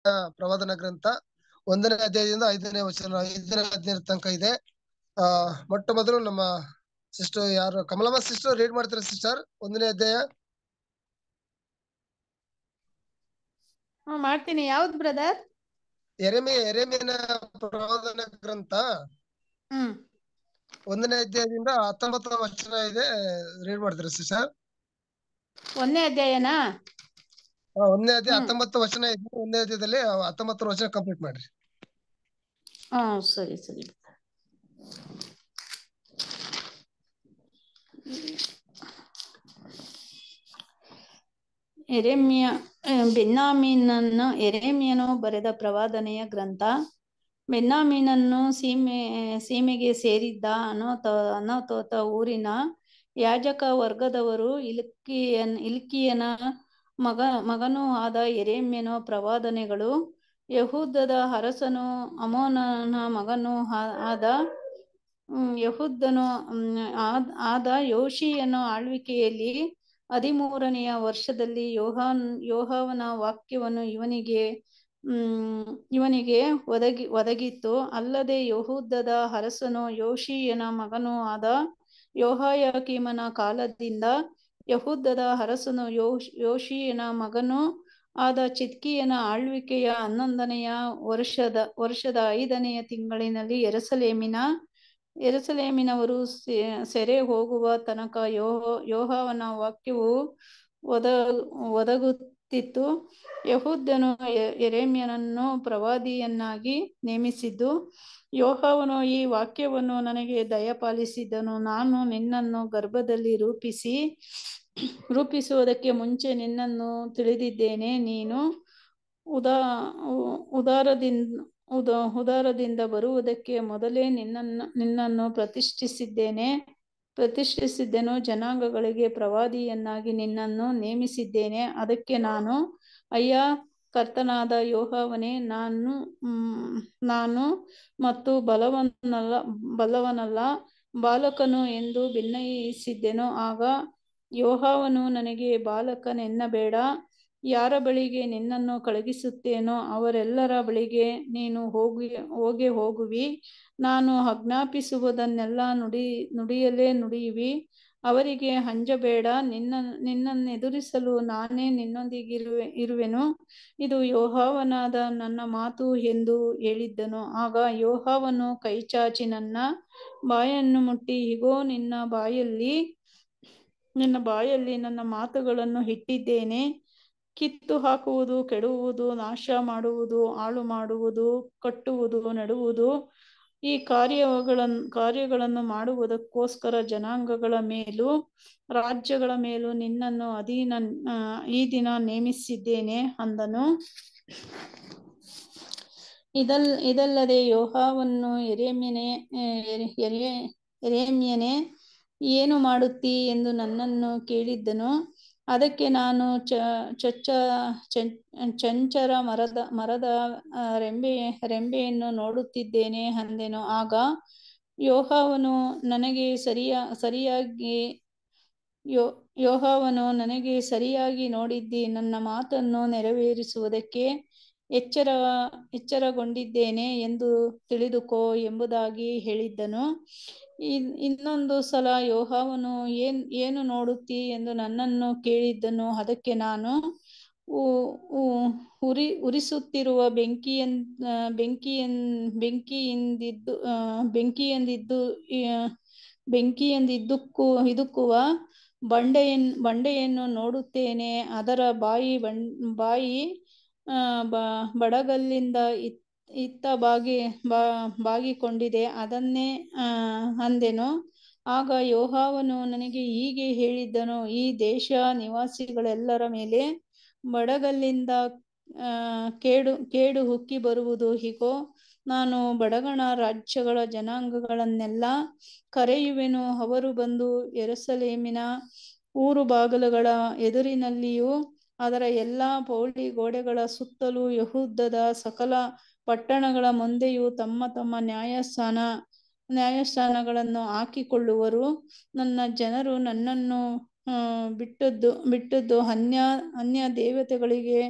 ಪ್ರವಾದನ ಗ್ರಂಥ ಒಂದನೇ ಅಧ್ಯಾಯದಿಂದ ಐದನೇ ವಚನ ಐದನೇ ಹದಿನೈದು ತನಕ ಇದೆ ಆ ಮೊಟ್ಟ ಮೊದಲು ನಮ್ಮ ಸಿಸ್ಟರ್ ಯಾರು ಕಮಲಮ್ಮ ಸಿಸ್ಟರ್ ರೀಡ್ ಮಾಡ್ತಾರೆ ಸಿಸ್ಟರ್ ಒಂದನೇ ಅಧ್ಯಾಯ ಹ್ಮ್ ಮಾಡ್ತೀನಿ ಯಾವ್ದು ಬ್ರದರ್ ಎರೆಮೆ ಎರೆಮೇನ ಪ್ರವಾದನ ಗ್ರಂಥ ಹ್ಮ್ ಒಂದನೇ ಅಧ್ಯಾಯದಿಂದ ಹತ್ತೊಂಬತ್ತನೇ ವಚನ ಇದೆ ರೀಡ್ ಮಾಡ್ತಾರೆ ಸಿಸ್ಟರ್ ಒಂದನೇ ಅಧ್ಯಾಯನಾ ಒಂದನೇ ಅಧ್ಯಾಯ ಹ್ಮ್. ಹತ್ತೊಂಬತ್ತು ವಚನ ಇದೆ ಒಂದನೇ ಅಧ್ಯಾಯದಲ್ಲಿ ಹತ್ತೊಂಬತ್ತು ವಚನ ಕಂಪ್ಲೀಟ್ ಮಾಡ್ರಿ ಹ್ಮ್ ಸರಿ ಸರಿ ಎರೆಮ್ಯ ಆ, ಬೆನ್ಯಾಮೀನನ್ನು ಎರೆಮ್ಯನು ಬರೆದ ಪ್ರವಾದನೆಯ ಗ್ರಂಥ ಬೆನ್ಯಾಮೀನನ್ನು ಸೀಮೆ ಸೀಮೆಗೆ ಸೇರಿದ್ದ ಅನೋತ ಅನಾತೋತ ಊರಿನ ಯಾಜಕ ವರ್ಗದವರು ಇಲ್ಕಿಯನ್ ಇಲ್ಕಿಯನ ಮಗ ಮಗನೂ ಆದ ಎರೆಮ್ಯನ ಪ್ರವಾದನೆಗಳು ಯಹೂದದ ಅರಸನು ಅಮೋನನ ಮಗನೂ ಆ- ಆದ ಹ್ಮ್, ಯಹೂದನು ಹ್ಮ್, ಆದ್- ಆದ ಯೋಷಿಯನ ಆಳ್ವಿಕೆಯಲ್ಲಿ ಹದಿಮೂರನೆಯ ವರ್ಷದಲ್ಲಿ ಯೋಹಾನ್ ಯೋಹಾವನ ವಾಕ್ಯವನ್ನು ಇವನಿಗೆ ಹ್ಮ್ ಇವನಿಗೆ ಒದಗಿ ಒದಗಿತ್ತು ಅಲ್ಲದೆ ಯಹೂದದ ಅರಸನು ಯೋಷಿಯನ ಮಗನೂ ಆದ ಯೋಹಾಯಕೀಮನ ಕಾಲದಿಂದ ಯಹೂದದ ಅರಸನು ಯೋಶ್ ಯೋಷಿಯನ ಮಗನೂ ಆದ ಚಿದ್ಕೀಯನ ಆಳ್ವಿಕೆಯ ಹನ್ನೊಂದನೆಯ ವರ್ಷದ ವರ್ಷದ ಐದನೆಯ ತಿಂಗಳಿನಲ್ಲಿ ಯೆರೂಸಲೇಮಿನ ಯೆರೂಸಲೇಮಿನವರು ಸೆ- ಸೆರೆ ಹೋಗುವ ತನಕ ಯೋಹ ಯೋಹಾವನ ವಾಕ್ಯವು ಒದ ಒದಗುತ್ತಿತ್ತು ಯಹೂದ್ಯನು ಎ- ಯೆರೆಮ್ಯನನ್ನು ಪ್ರವಾದಿಯನ್ನಾಗಿ ನೇಮಿಸಿದ್ದು ಯೋಹಾವನು ಈ ವಾಕ್ಯವನ್ನು ನನಗೆ ದಯಪಾಲಿಸಿದನು ನಾನು ನಿನ್ನನ್ನು ಗರ್ಭದಲ್ಲಿ ರೂಪಿಸಿ ರೂಪಿಸುವುದಕ್ಕೆ ಮುಂಚೆ ನಿನ್ನನ್ನು ತಿಳಿದಿದ್ದೇನೆ ನೀನು ಉದಾ ಉ- ಉದಾರದಿಂದ ಉದ ಉದಾರದಿಂದ ಬರುವುದಕ್ಕೆ ಮೊದಲೇ ನಿನ್ನನ್ನು ನಿನ್ನನ್ನು ಪ್ರತಿಷ್ಠಿಸಿದ್ದೇನೆ ಪ್ರತಿಷ್ಠಿಸಿದ್ದೆನು ಜನಾಂಗಗಳಿಗೆ ಪ್ರವಾದಿಯನ್ನಾಗಿ ನಿನ್ನನ್ನು ನೇಮಿಸಿದ್ದೇನೆ ಅದಕ್ಕೆ ನಾನು ಅಯ್ಯ ಕರ್ತನಾದ ಯೋಹಾವನೇ ನಾನು ಮ್, ನಾನು ಮತ್ತು ಬಲವನ್ನಲ್ಲ ಬಲವನಲ್ಲ ಬಾಲಕನು ಎಂದು ಭಿನ್ನಯಿಸಿದ್ದೆನು ಆಗ ಯೋಹಾವನು ನನಗೆ ಬಾಲಕನೆನ್ನಬೇಡ ಯಾರ ಬಳಿಗೆ ನಿನ್ನನ್ನು ಕಳುಹಿಸುತ್ತೇನೋ ಅವರೆಲ್ಲರ ಬಳಿಗೆ ನೀನು ಹೋಗಿ ಹೋಗೇ ಹೋಗುವಿ ನಾನು ಆಜ್ಞಾಪಿಸುವುದನ್ನೆಲ್ಲ ನುಡಿ ನುಡಿಯಲೇ ನುಡಿಯುವಿ ಅವರಿಗೆ ಅಂಜಬೇಡ ನಿನ್ನ ನಿನ್ನನ್ನೆದುರಿಸಲು ನಾನೇ ನಿನ್ನೊಂದಿಗಿರುವೆ ಇರುವೆನು ಇದು ಯೋಹಾವನಾದ ನನ್ನ ಮಾತು ಎಂದು ಹೇಳಿದ್ದನು ಆಗ ಯೋಹಾವನು ಕೈಚಾಚಿ ನನ್ನ ಬಾಯನ್ನು ಮುಟ್ಟಿ ಇಗೋ ನಿನ್ನ ಬಾಯಲ್ಲಿ ನಿನ್ನ ಬಾಯಲ್ಲಿ ನನ್ನ ಮಾತುಗಳನ್ನು ಇಟ್ಟಿದ್ದೇನೆ ಕಿತ್ತು ಹಾಕುವುದು ಕೆಡುವುದು ನಾಶ ಮಾಡುವುದು ಹಾಳು ಮಾಡುವುದು ಕಟ್ಟುವುದು ನೆಡುವುದು ಈ ಕಾರ್ಯಗಳನ್ನು ಕಾರ್ಯಗಳನ್ನು ಮಾಡುವುದಕ್ಕೋಸ್ಕರ ಜನಾಂಗಗಳ ಮೇಲೂ ರಾಜ್ಯಗಳ ಮೇಲೂ ನಿನ್ನನ್ನು ಅಧೀನ ಆ, ಈ ದಿನ ನೇಮಿಸಿದ್ದೇನೆ ಅಂದನು ಇದಲ್ ಇದಲ್ಲದೆ ಯೋಹಾವನ್ನು ಎರೆಮ್ಯನೇ ಆ, ಎರೆ- ಎರೆ- ಎರೆಮ್ಯನೇ ಏನು ಮಾಡುತ್ತೀ ಎಂದು ನನ್ನನ್ನು ಕೇಳಿದ್ದನು ಅದಕ್ಕೆ ನಾನು ಚ ಚೊಚ್ಚ ಚಂ- ಚಂಚರ ಮರದ ಮರದ ಆ, ರೆಂಬೆ ರೆಂಬೆಯನ್ನು ನೋಡುತ್ತಿದ್ದೇನೆ ಅಂದೆನು ಆಗ ಯೋಹಾವನು ನನಗೆ ಸರಿಯ ಸರಿಯಾಗಿ ಯೋ ಯೋಹಾವನು ನನಗೆ ಸರಿಯಾಗಿ ನೋಡಿದ್ದಿ ನನ್ನ ಮಾತನ್ನು ನೆರವೇರಿಸುವುದಕ್ಕೆ ಎಚ್ಚರ ಎಚ್ಚರಗೊಂಡಿದ್ದೇನೆ ಎಂದು ತಿಳಿದುಕೋ ಎಂಬುದಾಗಿ ಹೇಳಿದ್ದನು ಇನ್- ಇನ್ನೊಂದು ಸಲ ಯೋಹಾವನು ಏನ್ ಏನು ನೋಡುತ್ತಿ ಎಂದು ನನ್ನನ್ನು ಕೇಳಿದ್ದನು ಅದಕ್ಕೆ ನಾನು ಉ- ಉ- ಉರಿ ಉರಿಸುತ್ತಿರುವ ಬೆಂಕಿಯನ್ ಆ, ಬೆಂಕಿಯನ್ ಬೆಂಕಿಯಿಂದಿದ್ದು ಆ, ಬೆಂಕಿಯಿಂದಿದ್ದು ಆ, ಬೆಂಕಿಯಿಂದಿದ್ದಕ್ಕೂ ಇದುಕ್ಕುವ ಬಂಡೆಯನ್ ಬಂಡೆಯನ್ನು ನೋಡುತ್ತೇನೆ ಅದರ ಬಾಯಿ ಬಂ ಬಾಯಿ ಆ, ಬ- ಬಡಗಲ್ಲಿಂದ ಇತ್- ಇತ್ತ ಬಾಗಿ ಬಾ ಬಾಗಿಕೊಂಡಿದೆ ಅದನ್ನೇ ಆ, ಅಂದೆನು ಆಗ ಯೋಹಾವನು ನನಗೆ ಹೀಗೆ ಹೇಳಿದ್ದನು ಈ ದೇಶ ನಿವಾಸಿಗಳೆಲ್ಲರ ಮೇಲೆ ಬಡಗಲ್ಲಿಂದ ಆ, ಕೇಡು ಕೇಡು ಹುಕ್ಕಿ ಬರುವುದು ಹೀಗೋ ನಾನು ಬಡಗಣ ರಾಜ್ಯಗಳ ಜನಾಂಗಗಳನ್ನೆಲ್ಲ ಕರೆಯುವೆನು ಅವರು ಬಂದು ಯೆರೂಸಲೇಮಿನ ಊರು ಬಾಗಿಲುಗಳ ಎದುರಿನಲ್ಲಿಯೂ ಅದರ ಎಲ್ಲಾ ಪೌಳಿ ಗೋಡೆಗಳ ಸುತ್ತಲೂ ಯಹೂದದ ಸಕಲ ಪಟ್ಟಣಗಳ ಮುಂದೆಯೂ ತಮ್ಮ ತಮ್ಮ ನ್ಯಾಯಸ್ಥಾನ ನ್ಯಾಯಸ್ಥಾನಗಳನ್ನು ಹಾಕಿಕೊಳ್ಳುವರು ನನ್ನ ಜನರು ನನ್ನನ್ನು ಆ, ಬಿಟ್ಟದ್ದು ಬಿಟ್ಟದ್ದು ಅನ್ಯ ಅನ್ಯ ದೇವತೆಗಳಿಗೆ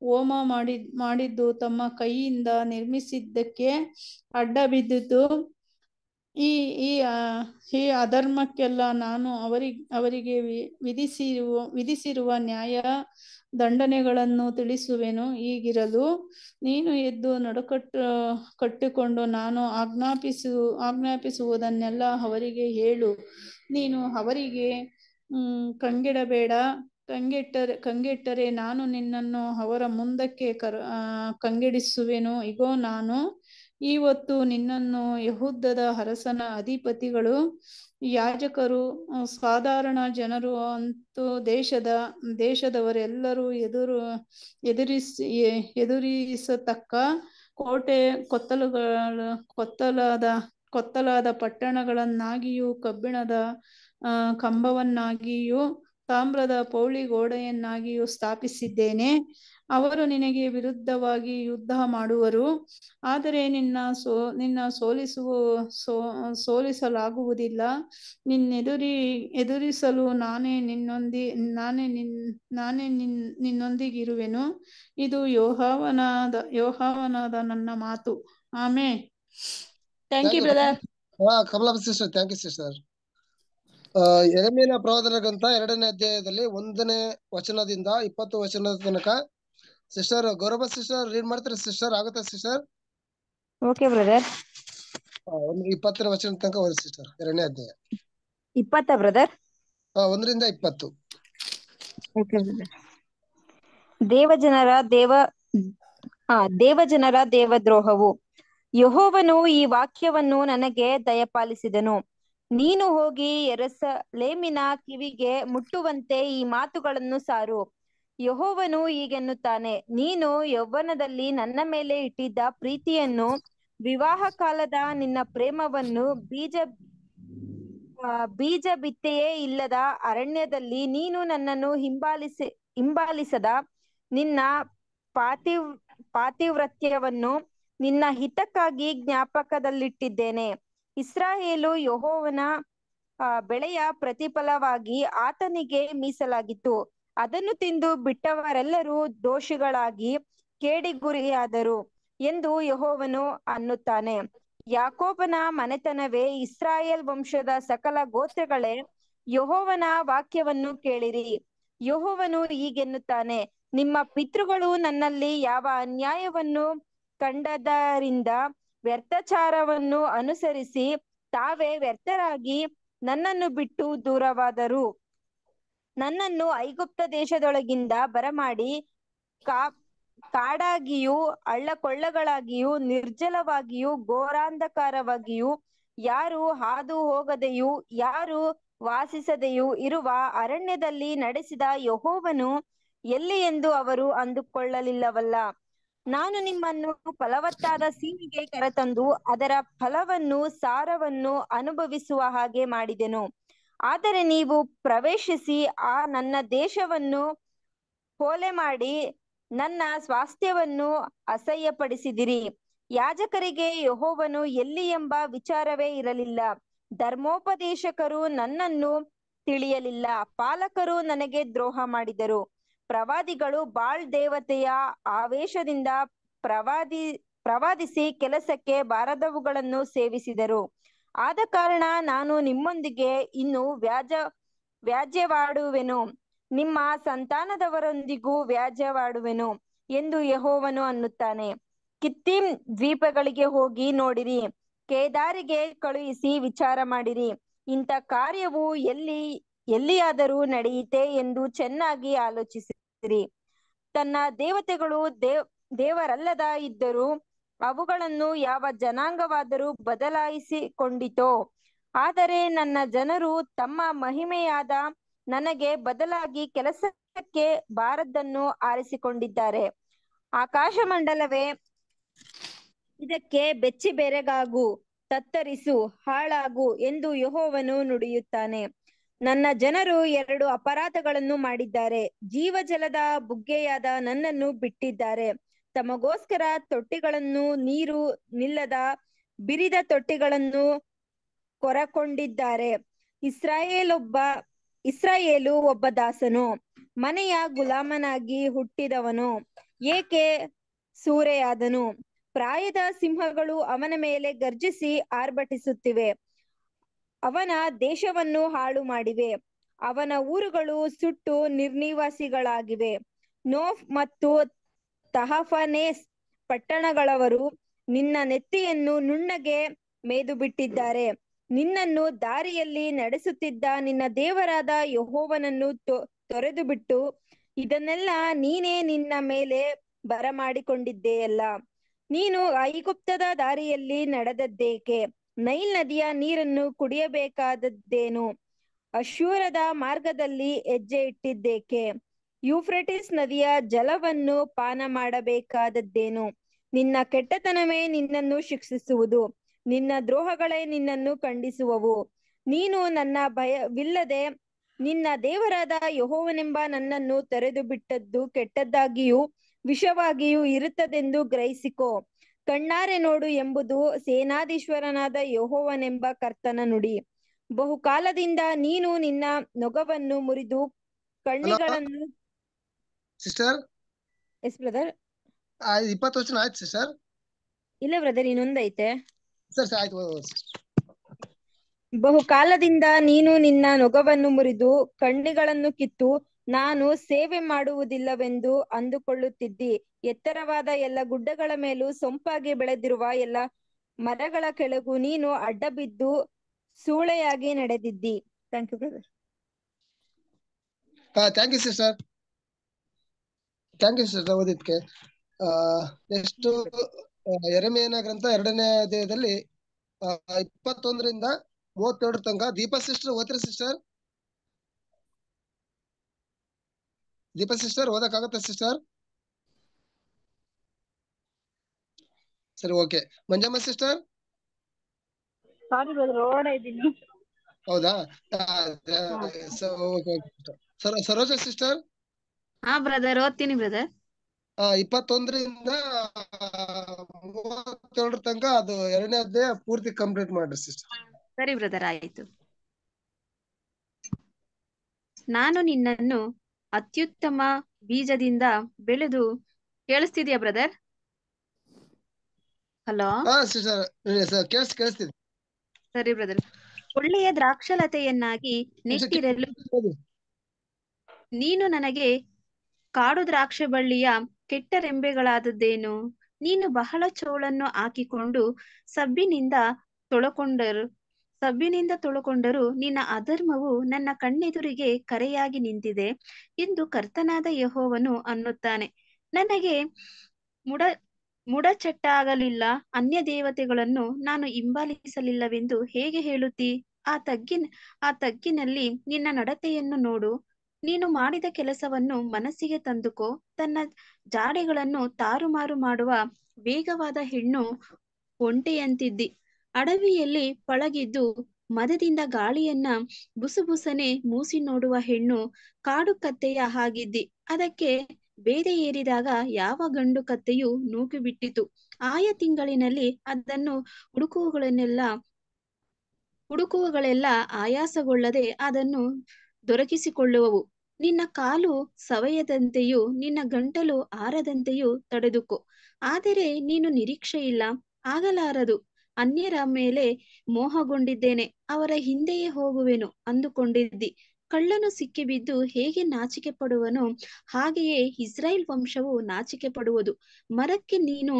ಹೋಮ ಮಾಡಿ ಮಾಡಿದ್ದು ತಮ್ಮ ಕೈಯಿಂದ ನಿರ್ಮಿಸಿದ್ದಕ್ಕೆ ಅಡ್ಡ ಬಿದ್ದಿತು ಈ ಈ ಆ, ಈ ಅಧರ್ಮಕ್ಕೆಲ್ಲ ನಾನು ಅವರಿಗೆ ಅವರಿಗೆ ವಿ- ವಿಧಿಸಿರುವ ವಿಧಿಸಿರುವ ನ್ಯಾಯ ದಂಡನೆಗಳನ್ನು ತಿಳಿಸುವೆನು ಹೀಗಿರಲು ನೀನು ಎದ್ದು ನಡುಕಟ್ಟು ಕಟ್ಟಿಕೊಂಡು ನಾನು ಆಜ್ಞಾಪಿಸು ಆಜ್ಞಾಪಿಸುವುದನ್ನೆಲ್ಲ ಅವರಿಗೆ ಹೇಳು ನೀನು ಅವರಿಗೆ ಹ್ಮ್ ಕಂಗೆಡಬೇಡ ಕಂಗೆಟ್ಟರೆ ಕಂಗೆಟ್ಟರೆ ನಾನು ನಿನ್ನನ್ನು ಅವರ ಮುಂದಕ್ಕೆ ಕರ ಆ, ಕಂಗೆಡಿಸುವೆನು ಇಗೋ ನಾನು ಇವತ್ತು ನಿನ್ನನ್ನು ಯಹೂದದ ಅರಸನ ಅಧಿಪತಿಗಳು ಯಾಜಕರು ಆ, ಸಾಧಾರಣ ಜನರು ಅಂತೂ ದೇಶದ ದೇಶದವರೆಲ್ಲರೂ ಎದುರು ಎದುರಿಸಿ ಎ- ಎದುರಿಸತಕ್ಕ ಕೋಟೆ ಕೊತ್ತಲುಗಳ ಕೊತ್ತಲಾದ ಕೊತ್ತಲಾದ ಪಟ್ಟಣಗಳನ್ನಾಗಿಯೂ ಕಬ್ಬಿಣದ ಆ, ಕಂಬವನ್ನಾಗಿಯೂ ತಾಮ್ರದ ಪೌಳಿ ಗೋಡೆಯನ್ನಾಗಿಯೂ ಸ್ಥಾಪಿಸಿದ್ದೇನೆ ಅವರು ನಿನಗೆ ವಿರುದ್ಧವಾಗಿ ಯುದ್ಧ ಮಾಡುವರು ಆದರೆ ನಿನ್ನ ಸೋ ನಿನ್ನ ಸೋಲಿಸುವ ಸೋ ಸೋಲಿಸಲಾಗುವುದಿಲ್ಲ ನಿನ್ನೆದುರಿ ಎದುರಿಸಲು ನಾನೇ ನಿನ್ನೊಂದಿ ನಾನೇ ನಿನ್ ನಾನೇ ನಿನ್ ನಿನ್ನೊಂದಿಗಿರುವೆನು ಇದು ಯೋಹಾವನಾದ ಯೋಹಾವನಾದ ನನ್ನ ಮಾತು ಆಮೇ ಥ್ಯಾಂಕ್ ಯು ಬ್ರದರ್ ಹಾ Kamala sister thank you sister ಎರೆಮೀನ ಪ್ರವಾದನ ಗ್ರಂಥ ಎರಡನೇ ಅಧ್ಯಾಯದಲ್ಲಿ ಒಂದನೇ ವಚನದಿಂದ ಇಪ್ಪತ್ತು ವಚನದ ತನಕ ಸಿಸ್ಟರ್ ಗೌರವ ಸಿಸ್ಟರ್ ರೀಡ್ ಮಾಡ್ತಾರೆ ಸಿಸ್ಟರ್ ಆಗುತ್ತಾ ಸಿಸ್ಟರ್ ಓಕೆ ಬ್ರದರ್ ಒಂದು ಇಪ್ಪತ್ತನೇ ವಚನದ ತನಕ ಓದಿ ಸಿಸ್ಟರ್ ಎರಡನೇ ಅಧ್ಯಾಯ ಇಪ್ಪತ್ತ ಬ್ರದರ್ ಹಾ ಒಂದರಿಂದ ಇಪ್ಪತ್ತು ಓಕೆ ಬ್ರದರ್ ದೇವಜನರ ದೇವ ಆ ದೇವಜನರ ದೇವದ್ರೋಹವು ಯಹೋವನು ಈ ವಾಕ್ಯವನ್ನು ನನಗೆ ದಯಪಾಲಿಸಿದನು ನೀನು ಹೋಗಿ ಎರಸಲೇಮಿನ ಕಿವಿಗೆ ಮುಟ್ಟುವಂತೆ ಈ ಮಾತುಗಳನ್ನು ಸಾರು ಯಹೋವನು ಹೀಗೆನ್ನುತ್ತಾನೆ ನೀನು ಯೌವನದಲ್ಲಿ ನನ್ನ ಮೇಲೆ ಇಟ್ಟಿದ್ದ ಪ್ರೀತಿಯನ್ನು ವಿವಾಹ ಕಾಲದ ನಿನ್ನ ಪ್ರೇಮವನ್ನು ಬೀಜ ಆ, ಬೀಜ ಬಿತ್ತೆಯೇ ಇಲ್ಲದ ಅರಣ್ಯದಲ್ಲಿ ನೀನು ನನ್ನನ್ನು ಹಿಂಬಾಲಿಸಿ ಹಿಂಬಾಲಿಸದ ನಿನ್ನ ಪಾತಿವ್ ಪಾತಿವ್ರತ್ಯವನ್ನು ನಿನ್ನ ಹಿತಕ್ಕಾಗಿ ಜ್ಞಾಪಕದಲ್ಲಿಟ್ಟಿದ್ದೇನೆ ಇಸ್ರಾಯೇಲು ಯಹೋವನ ಆ, ಬೆಳೆಯ ಪ್ರತಿಫಲವಾಗಿ ಆತನಿಗೆ ಮೀಸಲಾಗಿತ್ತು ಅದನ್ನು ತಿಂದು ಬಿಟ್ಟವರೆಲ್ಲರೂ ದೋಷಿಗಳಾಗಿ ಕೇಡಿಗುರಿಯಾದರು ಎಂದು ಯಹೋವನು ಅನ್ನುತ್ತಾನೆ ಯಾಕೋಬನ ಮನೆತನವೇ ಇಸ್ರಾಯೇಲ್ ವಂಶದ ಸಕಲ ಗೋತ್ರಗಳೇ ಯಹೋವನ ವಾಕ್ಯವನ್ನು ಕೇಳಿರಿ ಯಹೋವನು ಹೀಗೆನ್ನುತ್ತಾನೆ ನಿಮ್ಮ ಪಿತೃಗಳು ನನ್ನಲ್ಲಿ ಯಾವ ಅನ್ಯಾಯವನ್ನು ಕಂಡದರಿಂದ ವ್ಯರ್ಥಚಾರವನ್ನು ಅನುಸರಿಸಿ ತಾವೇ ವ್ಯರ್ಥರಾಗಿ ನನ್ನನ್ನು ಬಿಟ್ಟು ದೂರವಾದರು ನನ್ನನ್ನು ಐಗುಪ್ತ ದೇಶದೊಳಗಿಂದ ಬರಮಾಡಿ ಕಾ ಕಾಡಾಗಿಯೂ ಹಳ್ಳಕೊಳ್ಳಗಳಾಗಿಯೂ ನಿರ್ಜಲವಾಗಿಯೂ ಘೋರಾಂಧಕಾರವಾಗಿಯೂ ಯಾರು ಹಾದು ಹೋಗದೆಯೂ ಯಾರು ವಾಸಿಸದೆಯೂ ಇರುವ ಅರಣ್ಯದಲ್ಲಿ ನಡೆಸಿದ ಯಹೋವನು ಎಲ್ಲಿ ಎಂದು ಅವರು ಅಂದುಕೊಳ್ಳಲಿಲ್ಲವಲ್ಲ ನಾನು ನಿಮ್ಮನ್ನು ಫಲವತ್ತಾದ ಸೀಮೆಗೆ ಕರೆತಂದು ಅದರ ಫಲವನ್ನು ಸಾರವನ್ನು ಅನುಭವಿಸುವ ಹಾಗೆ ಮಾಡಿದೆನು ಆದರೆ ನೀವು ಪ್ರವೇಶಿಸಿ ಆ ನನ್ನ ದೇಶವನ್ನು ಹೊಲೆ ಮಾಡಿ ನನ್ನ ಸ್ವಾಸ್ಥ್ಯವನ್ನು ಅಸಹ್ಯಪಡಿಸಿದಿರಿ ಯಾಜಕರಿಗೆ ಯಹೋವನು ಎಲ್ಲಿ ಎಂಬ ವಿಚಾರವೇ ಇರಲಿಲ್ಲ ಧರ್ಮೋಪದೇಶಕರು ನನ್ನನ್ನು ತಿಳಿಯಲಿಲ್ಲ ಪಾಲಕರು ನನಗೆ ದ್ರೋಹ ಮಾಡಿದರು ಪ್ರವಾದಿಗಳು ಬಾಳ್ ದೇವತೆಯ ಆವೇಶದಿಂದ ಪ್ರವಾದಿ ಪ್ರವಾದಿಸಿ ಕೆಲಸಕ್ಕೆ ಬಾರದವುಗಳನ್ನು ಸೇವಿಸಿದರು ಆದ ಕಾರಣ ನಾನು ನಿಮ್ಮೊಂದಿಗೆ ಇನ್ನು ವ್ಯಾಜ ವ್ಯಾಜ್ಯವಾಡುವೆನು ನಿಮ್ಮ ಸಂತಾನದವರೊಂದಿಗೂ ವ್ಯಾಜ್ಯವಾಡುವೆನು ಎಂದು ಯಹೋವನು ಅನ್ನುತ್ತಾನೆ ಕಿತ್ತಿಮ್ ದ್ವೀಪಗಳಿಗೆ ಹೋಗಿ ನೋಡಿರಿ ಕೇದಾರಿಗೆ ಕಳುಹಿಸಿ ವಿಚಾರ ಮಾಡಿರಿ ಇಂಥ ಕಾರ್ಯವು ಎಲ್ಲಿ ಎಲ್ಲಿಯಾದರೂ ನಡೆಯಿತೆ ಎಂದು ಚೆನ್ನಾಗಿ ಆಲೋಚಿಸಿರಿ ತನ್ನ ದೇವತೆಗಳು ದೇವ್ ದೇವರಲ್ಲದ ಇದ್ದರೂ ಅವುಗಳನ್ನು ಯಾವ ಜನಾಂಗವಾದರೂ ಬದಲಾಯಿಸಿಕೊಂಡಿತೋ ಆದರೆ ನನ್ನ ಜನರು ತಮ್ಮ ಮಹಿಮೆಯಾದ ನನಗೆ ಬದಲಾಗಿ ಕೆಲಸಕ್ಕೆ ಬಾರದ್ದನ್ನು ಆರಿಸಿಕೊಂಡಿದ್ದಾರೆ ಆಕಾಶ ಮಂಡಲವೇ ಇದಕ್ಕೆ ಬೆಚ್ಚಿ ಬೆರಗಾಗು ತತ್ತರಿಸು ಹಾಳಾಗು ಎಂದು ಯಹೋವನು ನುಡಿಯುತ್ತಾನೆ ನನ್ನ ಜನರು ಎರಡು ಅಪರಾಧಗಳನ್ನು ಮಾಡಿದ್ದಾರೆ ಜೀವಜಲದ ಬುಗ್ಗೆಯಾದ ನನ್ನನ್ನು ಬಿಟ್ಟಿದ್ದಾರೆ ತಮಗೋಸ್ಕರ ತೊಟ್ಟಿಗಳನ್ನು ನೀರು ನಿಲ್ಲದ ಬಿರಿದ ತೊಟ್ಟಿಗಳನ್ನು ಕೊರಕೊಂಡಿದ್ದಾರೆ ಇಸ್ರಾಯೇಲ್ ಒಬ್ಬ ಇಸ್ರಾಯೇಲು ಒಬ್ಬ ದಾಸನು ಮನೆಯ ಗುಲಾಮನಾಗಿ ಹುಟ್ಟಿದವನು ಏಕೆ ಸೂರೆಯಾದನು ಪ್ರಾಯದ ಸಿಂಹಗಳು ಅವನ ಮೇಲೆ ಗರ್ಜಿಸಿ ಆರ್ಭಟಿಸುತ್ತಿವೆ ಅವನ ದೇಶವನ್ನು ಹಾಳು ಮಾಡಿವೆ ಅವನ ಊರುಗಳು ಸುಟ್ಟು ನಿರ್ನಿವಾಸಿಗಳಾಗಿವೆ ನೋಫ್ ಮತ್ತು ತಹಫನೇಸ್ ಪಟ್ಟಣಗಳವರು ನಿನ್ನ ನೆತ್ತಿಯನ್ನು ನುಣ್ಣಗೆ ಮೇದು ಬಿಟ್ಟಿದ್ದಾರೆ ನಿನ್ನನ್ನು ದಾರಿಯಲ್ಲಿ ನಡೆಸುತ್ತಿದ್ದ ನಿನ್ನ ದೇವರಾದ ಯಹೋವನನ್ನು ತೊ- ತೊರೆದು ಬಿಟ್ಟು ಇದನ್ನೆಲ್ಲ ನೀನೇ ನಿನ್ನ ಮೇಲೆ ಬರಮಾಡಿಕೊಂಡಿದ್ದೆಯಲ್ಲ ನೀನು ಐಗುಪ್ತದ ದಾರಿಯಲ್ಲಿ ನಡೆದದ್ದೇಕೆ ನೈಲ್ ನದಿಯ ನೀರನ್ನು ಕುಡಿಯಬೇಕಾದದ್ದೇನು ಅಶ್ಯೂರದ ಮಾರ್ಗದಲ್ಲಿ ಹೆಜ್ಜೆ ಇಟ್ಟಿದ್ದೇಕೆ ಯೂಫ್ರೆಟಿಸ್ ನದಿಯ ಜಲವನ್ನು ಪಾನ ಮಾಡಬೇಕಾದದ್ದೇನು ನಿನ್ನ ಕೆಟ್ಟತನವೇ ನಿನ್ನನ್ನು ಶಿಕ್ಷಿಸುವುದು ನಿನ್ನ ದ್ರೋಹಗಳೇ ನಿನ್ನನ್ನು ಖಂಡಿಸುವವು ನೀನು ನನ್ನ ಭಯವಿಲ್ಲದೆ ನಿನ್ನ ದೇವರಾದ ಯಹೋವನೆಂಬ ನನ್ನನ್ನು ತೆರೆದು ಬಿಟ್ಟದ್ದು ಕೆಟ್ಟದ್ದಾಗಿಯೂ ವಿಷವಾಗಿಯೂ ಇರುತ್ತದೆಂದು ಗ್ರಹಿಸಿಕೋ ಕಣ್ಣಾರೆ ನೋಡು ಎಂಬುದು ಸೇನಾಧೀಶ್ವರನಾದ ಯಹೋವನೆಂಬ ಕರ್ತನ ನುಡಿ ಬಹುಕಾಲದಿಂದ ನೀನು ನಿನ್ನ ನೊಗವನ್ನು ಮುರಿದು ಕಣ್ಣಿಗಳನ್ನು ಸಿಸ್ಟರ್ ಎಸ್ ಬ್ರದರ್ ಇಪ್ಪತ್ತು ವರ್ಷ ಆಯ್ತು ಸಿಸ್ಟರ್ ಇಲ್ಲ ಬ್ರದರ್ ಇನ್ನೊಂದೈತೆ ಸರ್ ಸರ್ ಆಯ್ತು ಓದ್ ಸಿಸ್ಟರ್ ಬಹುಕಾಲದಿಂದ ನೀನು ನಿನ್ನ ನೊಗವನ್ನು ಮುರಿದು ಕಣ್ಣಿಗಳನ್ನು ಕಿತ್ತು ನಾನು ಸೇವೆ ಮಾಡುವುದಿಲ್ಲವೆಂದು ಅಂದುಕೊಳ್ಳುತ್ತಿದ್ದಿ ಎತ್ತರವಾದ ಎಲ್ಲ ಗುಡ್ಡಗಳ ಮೇಲೂ ಸೊಂಪಾಗಿ ಬೆಳೆದಿರುವ ಎಲ್ಲ ಮರಗಳ ಕೆಳಗೂ ನೀನು ಅಡ್ಡ ಬಿದ್ದು ಸೂಳೆಯಾಗಿ ನಡೆದಿದ್ದಿ thank you brother thank you sister thank you sister ಓದಿದ್ಕೆ ನೆಕ್ಸ್ಟ್ ಎರೆಮೇನ ಗ್ರಂಥ ಎರಡನೇ ಅಧ್ಯಾಯದಲ್ಲಿ ಆ, ಇಪ್ಪತ್ತೊಂದರಿಂದ ಮೂವತ್ತೇಳರ ತನಕ ದೀಪಾ ಸಿಸ್ಟರ್ ಓದ್ರಿ ಸಿಸ್ಟರ್ ದೀಪಾ ಸಿಸ್ಟರ್ ಓದಕ್ಕಾಗತ್ತ ಸಿಸ್ಟರ್ ಸರಿ okay Manjamma sister sorry brother ಓಡ ಇದ್ದೀನಿ ಹೌದಾ ಆ, ಆ, ಸ- ಓಕೆ, ಓಕೆ sister. ಸರ ಸರೋಜ ಸಿಸ್ಟರ್ ಹಾ ಬ್ರದರ್ ಓದ್ತೀನಿ ಬ್ರದರ್ ಆ ಇಪ್ಪತ್ತೊಂದರಿಂದ ಮೂವತ್ತೇಳರ ತನಕ ಅದು ಎರಡನೇ ಅಧ್ಯಾಯ ಪೂರ್ತಿ ಕಂಪ್ಲೀಟ್ ಮಾಡ್ರಿ ಸಿಸ್ಟರ್ ಸರಿ ಬ್ರದರ್ ಆಯಿತು ನಾನು ನಿನ್ನನ್ನು ಅತ್ಯುತ್ತಮ ಬೀಜದಿಂದ ಬೆಳೆದು ಕೇಳಿಸ್ತಿದ್ಯಾ ಬ್ರದರ್ ಹಲೋ ಹಾ ಸಿಸ್ಟರ್ ಕೇಳಿಸ್ ಕೇಳಿಸ್ತಿದೆ ಸರಿ ಬ್ರದರ್ ಒಳ್ಳೆಯ ದ್ರಾಕ್ಷಲತೆಯನ್ನಾಗಿ ನೆಟ್ಟಿರಲು ಓದಿ. ನೀನು ನನಗೆ ಕಾಡು ದ್ರಾಕ್ಷೆ ಬಳ್ಳಿಯ ಕೆಟ್ಟ ರೆಂಬೆಗಳಾದದ್ದೇನು ನೀನು ಬಹಳ ಚೋಳನ್ನು ಹಾಕಿಕೊಂಡು ಸಬ್ಬಿನಿಂದ ತೊಳಕೊಂಡರು ಸಬ್ಬಿನಿಂದ ತೊಳಕೊಂಡರು ನಿನ್ನ ಅಧರ್ಮವು ನನ್ನ ಕಣ್ಣೆದುರಿಗೆ ಕರೆಯಾಗಿ ನಿಂತಿದೆ ಎಂದು ಕರ್ತನಾದ ಯಹೋವನು ಅನ್ನುತ್ತಾನೆ ನನಗೆ ಮುಡ ಮುಡಚಟ್ಟಾಗಲಿಲ್ಲ ಅನ್ಯ ದೇವತೆಗಳನ್ನು ನಾನು ಹಿಂಬಾಲಿಸಲಿಲ್ಲವೆಂದು ಹೇಗೆ ಹೇಳುತ್ತಿ ಆ ತಗ್ಗಿನ ಆ ತಗ್ಗಿನಲ್ಲಿ ನಿನ್ನ ನಡತೆಯನ್ನು ನೋಡು ನೀನು ಮಾಡಿದ ಕೆಲಸವನ್ನು ಮನಸ್ಸಿಗೆ ತಂದುಕೋ ತನ್ನ ಜಾಡೆಗಳನ್ನು ತಾರುಮಾರು ಮಾಡುವ ವೇಗವಾದ ಹೆಣ್ಣು ಒಂಟೆಯಂತಿದ್ದಿ ಅಡವಿಯಲ್ಲಿ ಪಳಗಿದ್ದು ಮದದಿಂದ ಗಾಳಿಯನ್ನ ಬುಸುಬುಸನೆ ಮೂಸಿ ನೋಡುವ ಹೆಣ್ಣು ಕಾಡು ಕತ್ತೆಯ ಹಾಗಿದ್ದಿ ಅದಕ್ಕೆ ಬೇರೆ ಏರಿದಾಗ ಯಾವ ಗಂಡು ಕತ್ತೆಯು ನೂಕು ಬಿಟ್ಟಿತು ಆಯ ತಿಂಗಳಿನಲ್ಲಿ ಅದನ್ನು ಹುಡುಕುವುಗಳನ್ನೆಲ್ಲ ಹುಡುಕುವಗಳೆಲ್ಲ ಆಯಾಸಗೊಳ್ಳದೆ ಅದನ್ನು ದೊರಕಿಸಿಕೊಳ್ಳುವವು ನಿನ್ನ ಕಾಲು ಸವಯದಂತೆಯೂ ನಿನ್ನ ಗಂಟಲು ಆರದಂತೆಯೂ ತಡೆದುಕೋ ಆದರೆ ನೀನು ನಿರೀಕ್ಷೆ ಇಲ್ಲ ಆಗಲಾರದು ಅನ್ಯರ ಮೇಲೆ ಮೋಹಗೊಂಡಿದ್ದೇನೆ ಅವರ ಹಿಂದೆಯೇ ಹೋಗುವೆನು ಅಂದುಕೊಂಡಿದ್ದಿ ಕಳ್ಳನು ಸಿಕ್ಕಿಬಿದ್ದು ಹೇಗೆ ನಾಚಿಕೆ ಪಡುವನೋ ಹಾಗೆಯೇ ಇಸ್ರಾಯೇಲ್ ವಂಶವು ನಾಚಿಕೆ ಪಡುವುದು ಮರಕ್ಕೆ ನೀನು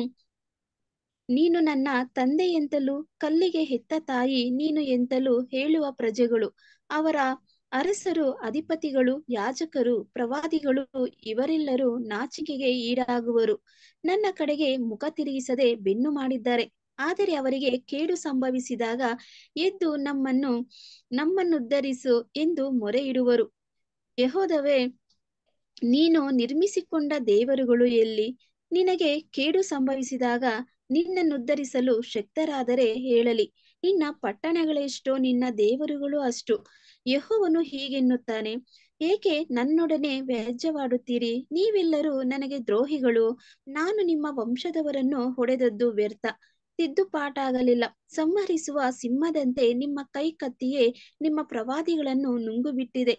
ನೀನು ನನ್ನ ತಂದೆ ಎಂತಲೂ ಕಲ್ಲಿಗೆ ಹೆತ್ತ ತಾಯಿ ನೀನು ಎಂತಲೂ ಹೇಳುವ ಪ್ರಜೆಗಳು ಅವರ ಅರಸರು ಅಧಿಪತಿಗಳು ಯಾಜಕರು ಪ್ರವಾದಿಗಳು ಇವರೆಲ್ಲರೂ ನಾಚಿಕೆಗೆ ಈಡಾಗುವರು ನನ್ನ ಕಡೆಗೆ ಮುಖ ತಿರುಗಿಸದೆ ಬೆನ್ನು ಮಾಡಿದ್ದಾರೆ ಆದರೆ ಅವರಿಗೆ ಕೇಡು ಸಂಭವಿಸಿದಾಗ ಎದ್ದು ನಮ್ಮನ್ನು ನಮ್ಮನ್ನುದ್ಧರಿಸು ಎಂದು ಮೊರೆ ಇಡುವರು ಯಹೋದವೇ ನೀನು ನಿರ್ಮಿಸಿಕೊಂಡ ದೇವರುಗಳು ಎಲ್ಲಿ ನಿನಗೆ ಕೇಡು ಸಂಭವಿಸಿದಾಗ ನಿನ್ನನ್ನುದ್ಧರಿಸಲು ಶಕ್ತರಾದರೆ ಹೇಳಲಿ ನಿನ್ನ ಪಟ್ಟಣಗಳೆಷ್ಟೋ ನಿನ್ನ ದೇವರುಗಳು ಅಷ್ಟು ಯೆಹೋವನು ಹೀಗೆನ್ನುತ್ತಾನೆ ಏಕೆ ನನ್ನೊಡನೆ ವ್ಯಾಜ್ಯವಾಡುತ್ತೀರಿ ನೀವೆಲ್ಲರೂ ನನಗೆ ದ್ರೋಹಿಗಳು ನಾನು ನಿಮ್ಮ ವಂಶದವರನ್ನು ಹೊಡೆದದ್ದು ವ್ಯರ್ಥ ತಿದ್ದುಪಾಟಾಗಲಿಲ್ಲ ಸಂಹರಿಸುವ ಸಿಂಹದಂತೆ ನಿಮ್ಮ ಕೈ ಕತ್ತಿಯೇ ನಿಮ್ಮ ಪ್ರವಾದಿಗಳನ್ನು ನುಂಗುಬಿಟ್ಟಿದೆ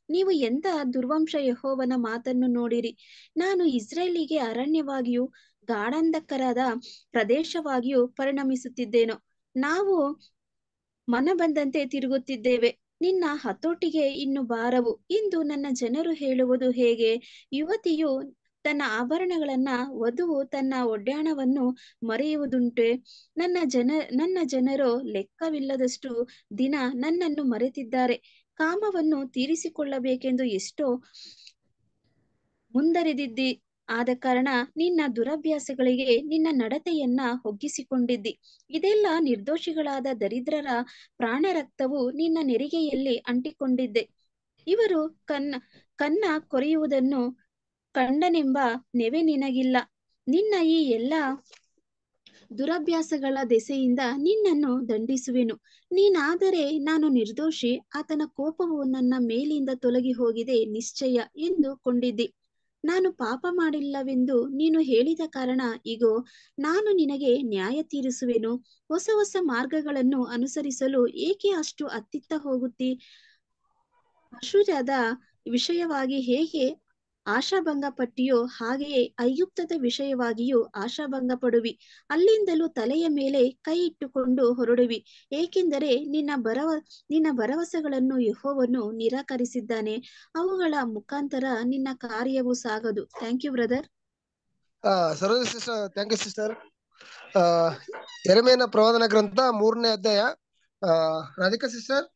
ನೀವು ಎಂತ ದುರ್ವಂಶ ಯೆಹೋವನ ಮಾತನ್ನು ನೋಡಿರಿ ನಾನು ಇಸ್ರೇಲಿಗೆ ಅರಣ್ಯವಾಗಿಯೂ ಗಾಢಾಂಧಕರಾದ ಪ್ರದೇಶವಾಗಿಯೂ ಪರಿಣಮಿಸುತ್ತಿದ್ದೇನೋ ನಾವು ಮನ ಬಂದಂತೆ ತಿರುಗುತ್ತಿದ್ದೇವೆ ನಿನ್ನ ಹತೋಟಿಗೆ ಇನ್ನು ಬಾರವು ಇಂದು ನನ್ನ ಜನರು ಹೇಳುವುದು ಹೇಗೆ ಯುವತಿಯು ತನ್ನ ಆಭರಣಗಳನ್ನ ವಧುವು ತನ್ನ ಒಡ್ಯಾಣವನ್ನು ಮರೆಯುವುದುಂಟೆ ನನ್ನ ಜನ ನನ್ನ ಜನರು ಲೆಕ್ಕವಿಲ್ಲದಷ್ಟು ದಿನ ನನ್ನನ್ನು ಮರೆತಿದ್ದಾರೆ ಕಾಮವನ್ನು ತೀರಿಸಿಕೊಳ್ಳಬೇಕೆಂದು ಎಷ್ಟೋ ಮುಂದರಿದಿದ್ದಿ ಆದ ಕಾರಣ ನಿನ್ನ ದುರಭ್ಯಾಸಗಳಿಗೆ ನಿನ್ನ ನಡತೆಯನ್ನ ಒಗ್ಗಿಸಿಕೊಂಡಿದ್ದಿ ಇದೆಲ್ಲ ನಿರ್ದೋಷಿಗಳಾದ ದರಿದ್ರರ ಪ್ರಾಣ ರಕ್ತವು ನಿನ್ನ ನೆರಿಗೆಯಲ್ಲಿ ಅಂಟಿಕೊಂಡಿದ್ದೆ ಇವರು ಕನ್ನ ಕನ್ನ ಕೊರೆಯುವುದನ್ನು ಕಂಡನೆಂಬ ನೆವೆ ನಿನಗಿಲ್ಲ ನಿನ್ನ ಈ ಎಲ್ಲ ದುರಭ್ಯಾಸಗಳ ದೆಸೆಯಿಂದ ನಿನ್ನನ್ನು ದಂಡಿಸುವೆನು ನೀನಾದರೆ ನಾನು ನಿರ್ದೋಷಿ ಆತನ ಕೋಪವು ನನ್ನ ಮೇಲಿಂದ ತೊಲಗಿ ಹೋಗಿದೆ ನಿಶ್ಚಯ ಎಂದು ಕೊಂಡಿದ್ದಿ ನಾನು ಪಾಪ ಮಾಡಿಲ್ಲವೆಂದು ನೀನು ಹೇಳಿದ ಕಾರಣ ಇಗೋ ನಾನು ನಿನಗೆ ನ್ಯಾಯ ತೀರಿಸುವೆನು ಹೊಸ ಹೊಸ ಮಾರ್ಗಗಳನ್ನು ಅನುಸರಿಸಲು ಏಕೆ ಅಷ್ಟು ಅತ್ತಿತ್ತ ಹೋಗುತ್ತಿ ಅಶುಜದ ವಿಷಯವಾಗಿ ಹೇಗೆ ಆಶಾಭಂಗ ಪಟ್ಟಿಯೋ ಹಾಗೆಯೇ ಐಗುಪ್ತದ ವಿಷಯವಾಗಿಯೂ ಆಶಾಭಂಗ ಪಡುವಿ ಅಲ್ಲಿಂದಲೂ ತಲೆಯ ಮೇಲೆ ಕೈ ಇಟ್ಟುಕೊಂಡು ಹೊರಡುವಿ ಏಕೆಂದರೆ ನಿನ್ನ ಭರವ ನಿನ್ನ ಭರವಸೆಗಳನ್ನು ಯೆಹೋವನು ನಿರಾಕರಿಸಿದ್ದಾನೆ ಅವುಗಳ ಮುಖಾಂತರ ನಿನ್ನ ಕಾರ್ಯವು ಸಾಗದು ಥ್ಯಾಂಕ್ ಯು ಬ್ರದರ್ ಆ Saroja sister thank you sister ಆ ಎರೆಮೇನ ಪ್ರವಾದನ ಗ್ರಂಥ ಮೂರನೇ ಅಧ್ಯಾಯ ಆ ರಾಧಿಕಾ ಸಿಸ್ಟರ್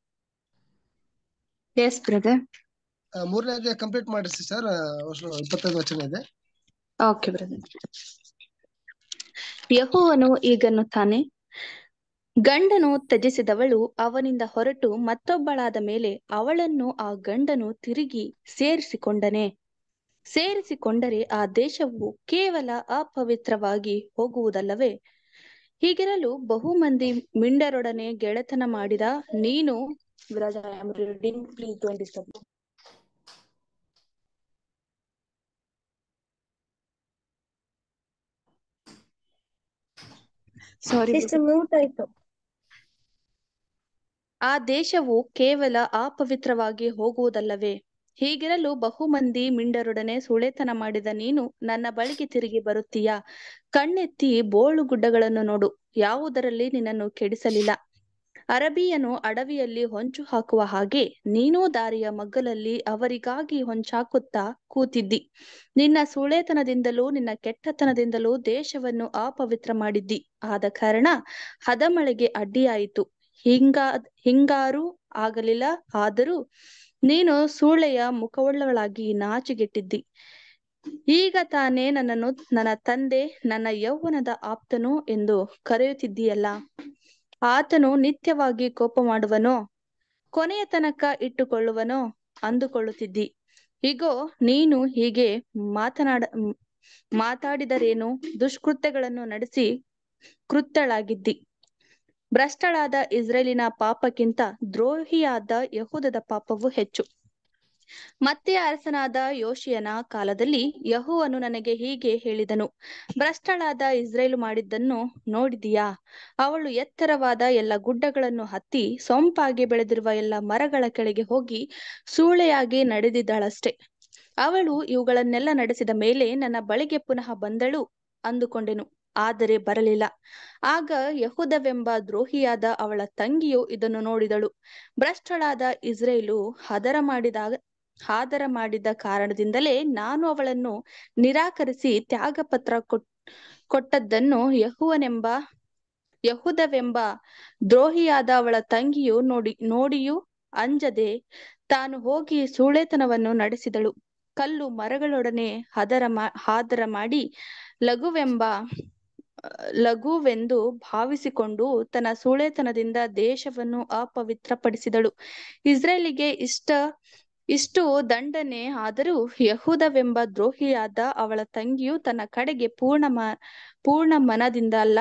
ಎಸ್ ಬ್ರದರ್ ಮೂರನೇ ಅಧ್ಯಾಯ ಕಂಪ್ಲೀಟ್ ಮಾಡ್ರಿ ಸಿಸ್ಟರ್ ಇಪ್ಪತ್ತೈದು ವಚನ ಇದೆ ಓಕೆ ಬ್ರದರ್ ಯಹೋವನು ಈಗನ್ನುತ್ತಾನೆ ಗಂಡನು ತ್ಯಜಿಸಿದವಳು ಅವನಿಂದ ಹೊರಟು ಮತ್ತೊಬ್ಬಳಾದ ಮೇಲೆ ಅವಳನ್ನು ಆ ಗಂಡನು ತಿರುಗಿ ಸೇರಿಸಿಕೊಂಡನೆ ಸೇರಿಸಿಕೊಂಡರೆ ಆ ದೇಶವು ಕೇವಲ ಅಪವಿತ್ರವಾಗಿ ಹೋಗುವುದಲ್ಲವೇ ಹೀಗಿರಲು ಬಹು ಮಂದಿ ಮಿಂಡರೊಡನೆ ಗೆಳೆತನ ಮಾಡಿದ ನೀನು please don't disturb sorry sister mute ಆಯ್ತು ಆ ದೇಶವು ಕೇವಲ ಅಪವಿತ್ರವಾಗಿ ಹೋಗುವುದಲ್ಲವೇ ಹೀಗಿರಲು ಬಹು ಮಂದಿ ಮಿಂಡರೊಡನೆ ಸುಳೆತನ ಮಾಡಿದ ನೀನು ನನ್ನ ಬಳಿಗೆ ತಿರುಗಿ ಬರುತ್ತೀಯಾ ಕಣ್ಣೆತ್ತಿ ಬೋಳು ಗುಡ್ಡಗಳನ್ನು ನೋಡು ಯಾವುದರಲ್ಲಿ ನಿನ್ನನ್ನು ಕೆಡಿಸಲಿಲ್ಲ ಅರಬಿಯನು ಅಡವಿಯಲ್ಲಿ ಹೊಂಚು ಹಾಕುವ ಹಾಗೆ ನೀನೂ ದಾರಿಯ ಮಗ್ಗಲಲ್ಲಿ ಅವರಿಗಾಗಿ ಹೊಂಚಾಕುತ್ತಾ ಕೂತಿದ್ದಿ ನಿನ್ನ ಸುಳೆತನದಿಂದಲೂ ನಿನ್ನ ಕೆಟ್ಟತನದಿಂದಲೂ ದೇಶವನ್ನು ಅಪವಿತ್ರ ಮಾಡಿದ್ದಿ ಆದ ಕಾರಣ ಹದಮಳೆಗೆ ಅಡ್ಡಿಯಾಯಿತು ಹಿಂಗಾ ಹಿಂಗಾರು ಆಗಲಿಲ್ಲ ಆದರೂ ನೀನು ಸೂಳೆಯ ಮುಖವುಳ್ಳವಳಾಗಿ ನಾಚಿಗೆಟ್ಟಿದ್ದಿ ಈಗ ತಾನೇ ನನ್ನನ್ನು ನನ್ನ ತಂದೆ ನನ್ನ ಯೌವನದ ಆಪ್ತನು ಎಂದು ಕರೆಯುತ್ತಿದ್ದೀಯಲ್ಲ ಆತನು ನಿತ್ಯವಾಗಿ ಕೋಪ ಮಾಡುವನೋ ಕೊನೆಯ ತನಕ ಇಟ್ಟುಕೊಳ್ಳುವನೋ ಅಂದುಕೊಳ್ಳುತ್ತಿದ್ದಿ ಇಗೋ ನೀನು ಹೀಗೆ ಮಾತನಾಡ ಮಾತಾಡಿದರೇನು ದುಷ್ಕೃತ್ಯಗಳನ್ನು ನಡೆಸಿ ಕೃತ್ಯಳಾಗಿದ್ದಿ ಭ್ರಷ್ಟಳಾದ ಇಸ್ರೇಲಿನ ಪಾಪಕ್ಕಿಂತ ದ್ರೋಹಿಯಾದ ಯಹೂದದ ಪಾಪವು ಹೆಚ್ಚು ಮತ್ತೆ ಅರಸನಾದ ಯೋಶಿಯನ ಕಾಲದಲ್ಲಿ ಯಹೋವನು ನನಗೆ ಹೀಗೆ ಹೇಳಿದನು ಭ್ರಷ್ಟಳಾದ ಇಸ್ರೇಲು ಮಾಡಿದ್ದನ್ನು ನೋಡಿದೀಯಾ ಅವಳು ಎತ್ತರವಾದ ಎಲ್ಲ ಗುಡ್ಡಗಳನ್ನು ಹತ್ತಿ ಸೊಂಪಾಗಿ ಬೆಳೆದಿರುವ ಎಲ್ಲ ಮರಗಳ ಕೆಳಗೆ ಹೋಗಿ ಸೂಳೆಯಾಗಿ ನಡೆದಿದ್ದಾಳಷ್ಟೆ ಅವಳು ಇವುಗಳನ್ನೆಲ್ಲ ನಡೆಸಿದ ಮೇಲೆ ನನ್ನ ಬಳಿಗೆ ಪುನಃ ಬಂದಳು ಅಂದುಕೊಂಡೆನು ಆದರೆ ಬರಲಿಲ್ಲ ಆಗ ಯಹುದವೆಂಬ ದ್ರೋಹಿಯಾದ ಅವಳ ತಂಗಿಯು ಇದನ್ನು ನೋಡಿದಳು ಭ್ರಷ್ಟಳಾದ ಇಸ್ರೇಲು ಹದರ ಮಾಡಿದಾಗ ಆದರ ಮಾಡಿದ ಕಾರಣದಿಂದಲೇ ನಾನು ಅವಳನ್ನು ನಿರಾಕರಿಸಿ ತ್ಯಾಗಪತ್ರ ಕೊಟ್ ಕೊಟ್ಟದ್ದನ್ನು ಯಹುವನೆಂಬ ಯಹುದವೆಂಬ ದ್ರೋಹಿಯಾದ ಅವಳ ತಂಗಿಯು ನೋಡಿ ನೋಡಿಯೂ ಅಂಜದೆ ತಾನು ಹೋಗಿ ಸೂಳೆತನವನ್ನು ನಡೆಸಿದಳು ಕಲ್ಲು ಮರಗಳೊಡನೆ ಹದರ ಮಾ ಹಾದರ ಮಾಡಿ ಲಘುವೆಂಬ ಲಘುವೆಂದು ಭಾವಿಸಿಕೊಂಡು ತನ್ನ ಸೂಳೆತನದಿಂದ ದೇಶವನ್ನು ಅಪವಿತ್ರಪಡಿಸಿದಳು ಇಸ್ರೇಲಿಗೆ ಇಷ್ಟ ಇಷ್ಟು ದಂಡನೆ ಆದರೂ ಯಹೂದವೆಂಬ ದ್ರೋಹಿಯಾದ ಅವಳ ತಂಗಿಯು ತನ್ನ ಕಡೆಗೆ ಪೂರ್ಣ ಮ ಪೂರ್ಣ ಮನದಿಂದ ಅಲ್ಲ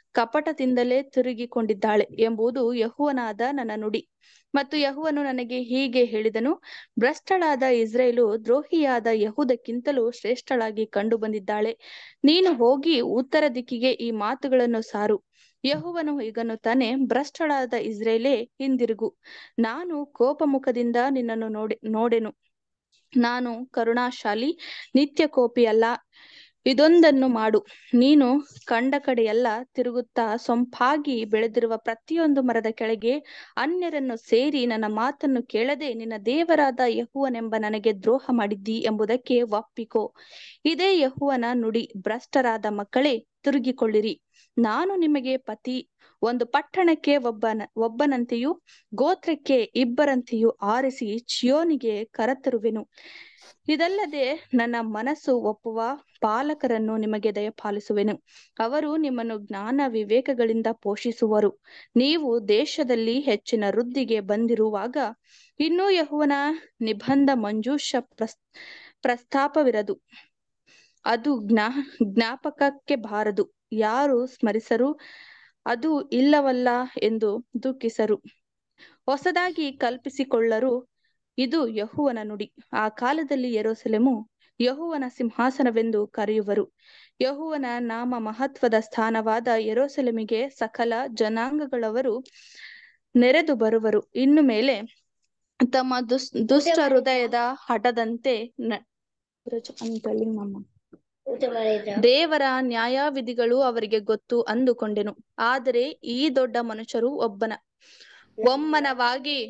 ಕಪಟದಿಂದಲೇ ತಿರುಗಿಕೊಂಡಿದ್ದಾಳೆ ಎಂಬುದು ಯಹುವನಾದ ನನ್ನ ನುಡಿ ಮತ್ತು ಯಹುವನು ನನಗೆ ಹೀಗೆ ಹೇಳಿದನು ಭ್ರಷ್ಟಳಾದ ಇಸ್ರೇಲು ದ್ರೋಹಿಯಾದ ಯಹೂದಕ್ಕಿಂತಲೂ ಶ್ರೇಷ್ಠಳಾಗಿ ಕಂಡು ಬಂದಿದ್ದಾಳೆ ನೀನು ಹೋಗಿ ಉತ್ತರ ದಿಕ್ಕಿಗೆ ಈ ಮಾತುಗಳನ್ನು ಸಾರು ಯಹುವನು ಹೀಗನ್ನುತ್ತಾನೆ ಭ್ರಷ್ಟಳಾದ ಇಸ್ರೇಲೇ ಹಿಂದಿರುಗು ನಾನು ಕೋಪಮುಖದಿಂದ ನಿನ್ನನ್ನು ನೋಡಿ ನೋಡೆನು ನಾನು ಕರುಣಾಶಾಲಿ ನಿತ್ಯ ಕೋಪಿಯಲ್ಲ ಇದೊಂದನ್ನು ಮಾಡು ನೀನು ಕಂಡ ಕಡೆಯೆಲ್ಲ ತಿರುಗುತ್ತಾ ಸೊಂಪಾಗಿ ಬೆಳೆದಿರುವ ಪ್ರತಿಯೊಂದು ಮರದ ಕೆಳಗೆ ಅನ್ಯರನ್ನು ಸೇರಿ ನನ್ನ ಮಾತನ್ನು ಕೇಳದೆ ನಿನ್ನ ದೇವರಾದ ಯಹುವನೆಂಬ ನನಗೆ ದ್ರೋಹ ಮಾಡಿದ್ದಿ ಎಂಬುದಕ್ಕೆ ಒಪ್ಪಿಕೋ ಇದೇ ಯಹುವನ ನುಡಿ ಭ್ರಷ್ಟರಾದ ಮಕ್ಕಳೇ ತಿರುಗಿಕೊಳ್ಳಿರಿ ನಾನು ನಿಮಗೆ ಪತಿ ಒಂದು ಪಟ್ಟಣಕ್ಕೆ ಒಬ್ಬನ ಒಬ್ಬನಂತೆಯೂ ಗೋತ್ರಕ್ಕೆ ಇಬ್ಬರಂತೆಯೂ ಆರಿಸಿ ಚಿಯೋನಿಗೆ ಕರತರುವೆನು ಇದಲ್ಲದೆ ನನ್ನ ಮನಸ್ಸು ಒಪ್ಪುವ ಪಾಲಕರನ್ನು ನಿಮಗೆ ದಯಪಾಲಿಸುವೆನು ಅವರು ನಿಮ್ಮನ್ನು ಜ್ಞಾನ ವಿವೇಕಗಳಿಂದ ಪೋಷಿಸುವರು ನೀವು ದೇಶದಲ್ಲಿ ಹೆಚ್ಚಿನ ವೃದ್ಧಿಗೆ ಬಂದಿರುವಾಗ ಇನ್ನೂ ಯಹುವನ ನಿಬಂಧ ಮಂಜೂಷ ಪ್ರಸ್ ಪ್ರಸ್ತಾಪವಿರದು ಅದು ಜ್ಞಾ ಜ್ಞಾಪಕಕ್ಕೆ ಬಾರದು ಯಾರು ಸ್ಮರಿಸರು ಅದು ಇಲ್ಲವಲ್ಲ ಎಂದು ದುಃಖಿಸರು ಹೊಸದಾಗಿ ಕಲ್ಪಿಸಿಕೊಳ್ಳರು ಇದು ಯಹುವನ ನುಡಿ ಆ ಕಾಲದಲ್ಲಿ ಯೆರೂಸಲೇಮು ಯಹುವನ ಸಿಂಹಾಸನವೆಂದು ಕರೆಯುವರು ಯಹುವನ ನಾಮ ಮಹತ್ವದ ಸ್ಥಾನವಾದ ಯೆರೂಸಲೇಮಿಗೆ ಸಕಲ ಜನಾಂಗಗಳವರು ನೆರೆದು ಬರುವರು ಇನ್ನು ಮೇಲೆ ತಮ್ಮ ದುಸ್ ದುಷ್ಟ ಹೃದಯದ ಹಠದಂತೆ ನ- I'm telling mama. ದೇವರ ನ್ಯಾಯವಿಧಿಗಳು ಅವರಿಗೆ ಗೊತ್ತು ಅಂದುಕೊಂಡೆನು ಆದರೆ ಈ ದೊಡ್ಡ ಮನುಷ್ಯರು ಒಬ್ಬನ ಒಮ್ಮನವಾಗಿ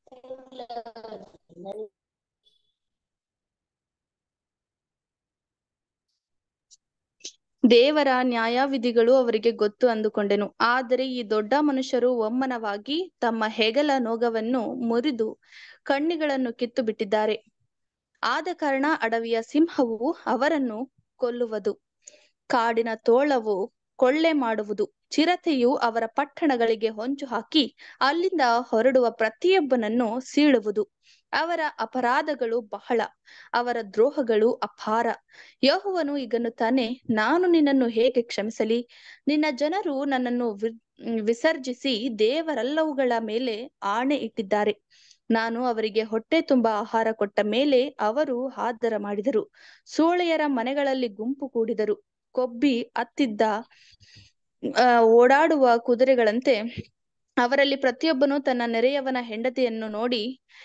ದೇವರ ನ್ಯಾಯವಿಧಿಗಳು ಅವರಿಗೆ ಗೊತ್ತು ಅಂದುಕೊಂಡೆನು ಆದರೆ ಈ ದೊಡ್ಡ ಮನುಷ್ಯರು ಒಮ್ಮನವಾಗಿ ತಮ್ಮ ಹೆಗಲ ನೋಗವನ್ನು ಮುರಿದು ಕಣ್ಣಿಗಳನ್ನು ಕಿತ್ತು ಬಿಟ್ಟಿದ್ದಾರೆ ಆದ ಕಾರಣ ಅಡವಿಯ ಸಿಂಹವು ಅವರನ್ನು ಕೊಲ್ಲುವುದು ಕಾಡಿನ ತೋಳವು ಕೊಳ್ಳೆ ಮಾಡುವುದು ಚಿರತೆಯು ಅವರ ಪಟ್ಟಣಗಳಿಗೆ ಹೊಂಚು ಹಾಕಿ ಅಲ್ಲಿಂದ ಹೊರಡುವ ಪ್ರತಿಯೊಬ್ಬನನ್ನು ಸೀಳುವುದು ಅವರ ಅಪರಾಧಗಳು ಬಹಳ ಅವರ ದ್ರೋಹಗಳು ಅಪಾರ ಯೆಹೋವನು ಈಗನ್ನುತ್ತಾನೆ ನಾನು ನಿನ್ನನ್ನು ಹೇಗೆ ಕ್ಷಮಿಸಲಿ ನಿನ್ನ ಜನರು ನನ್ನನ್ನು ವಿ- ವಿಸರ್ಜಿಸಿ ದೇವರೆಲ್ಲವುಗಳ ಮೇಲೆ ಆಣೆ ಇಟ್ಟಿದ್ದಾರೆ ನಾನು ಅವರಿಗೆ ಹೊಟ್ಟೆ ತುಂಬಾ ಆಹಾರ ಕೊಟ್ಟ ಮೇಲೆ ಅವರು ಆದರ ಮಾಡಿದರು ಸೂಳೆಯರ ಮನೆಗಳಲ್ಲಿ ಗುಂಪು ಕೂಡಿದರು ಕೊಬ್ಬಿ ಅತ್ತಿದ್ದ ಆ, ಓಡಾಡುವ ಕುದುರೆಗಳಂತೆ ಅವರಲ್ಲಿ ಪ್ರತಿಯೊಬ್ಬನು ತನ್ನ ನೆರೆಯವನ ಹೆಂಡತಿಯನ್ನು ನೋಡಿ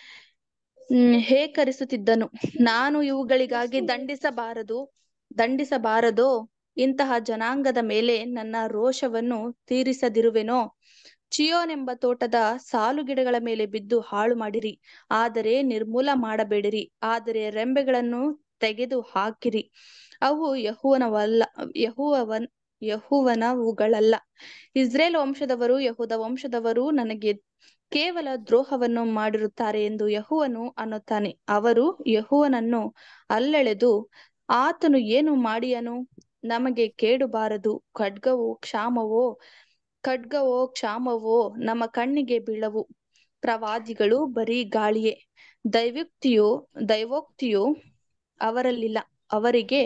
ಹ್ಮ್ ಹೇಕರಿಸುತ್ತಿದ್ದನು ನಾನು ಇವುಗಳಿಗಾಗಿ ದಂಡಿಸಬಾರದು ದಂಡಿಸಬಾರದೋ ಇಂತಹ ಜನಾಂಗದ ಮೇಲೆ ನನ್ನ ರೋಷವನ್ನು ತೀರಿಸದಿರುವೆನೋ ಚಿಯೋನೆಂಬ ತೋಟದ ಸಾಲುಗಿಡಗಳ ಮೇಲೆ ಬಿದ್ದು ಹಾಳು ಮಾಡಿರಿ ಆದರೆ ನಿರ್ಮೂಲ ಮಾಡಬೇಡಿರಿ ಆದರೆ ರೆಂಬೆಗಳನ್ನು ತೆಗೆದು ಹಾಕಿರಿ ಅವು ಯಹುವನವಲ್ಲ ಯಹುವವನ್ ಯಹುವನವುಗಳಲ್ಲ ಇಸ್ರೇಲ್ ವಂಶದವರು ಯಹೂದ ವಂಶದವರು ನನಗೆ ಕೇವಲ ದ್ರೋಹವನ್ನು ಮಾಡಿರುತ್ತಾರೆ ಎಂದು ಯಹುವನು ಅನ್ನುತ್ತಾನೆ ಅವರು ಯಹುವನನ್ನು ಅಲ್ಲೆಳೆದು ಆತನು ಏನು ಮಾಡಿಯನು ನಮಗೆ ಕೇಡು ಬಾರದು ಖಡ್ಗವೋ ಕ್ಷಾಮವೋ ಖಡ್ಗವೋ ಕ್ಷಾಮವೋ ನಮ್ಮ ಕಣ್ಣಿಗೆ ಬೀಳವು ಪ್ರವಾದಿಗಳು ಬರೀ ಗಾಳಿಯೇ ದೈವೋಕ್ತಿಯು ದೈವೋಕ್ತಿಯು ಅವರಲ್ಲಿಲ್ಲ ಅವರಿಗೆ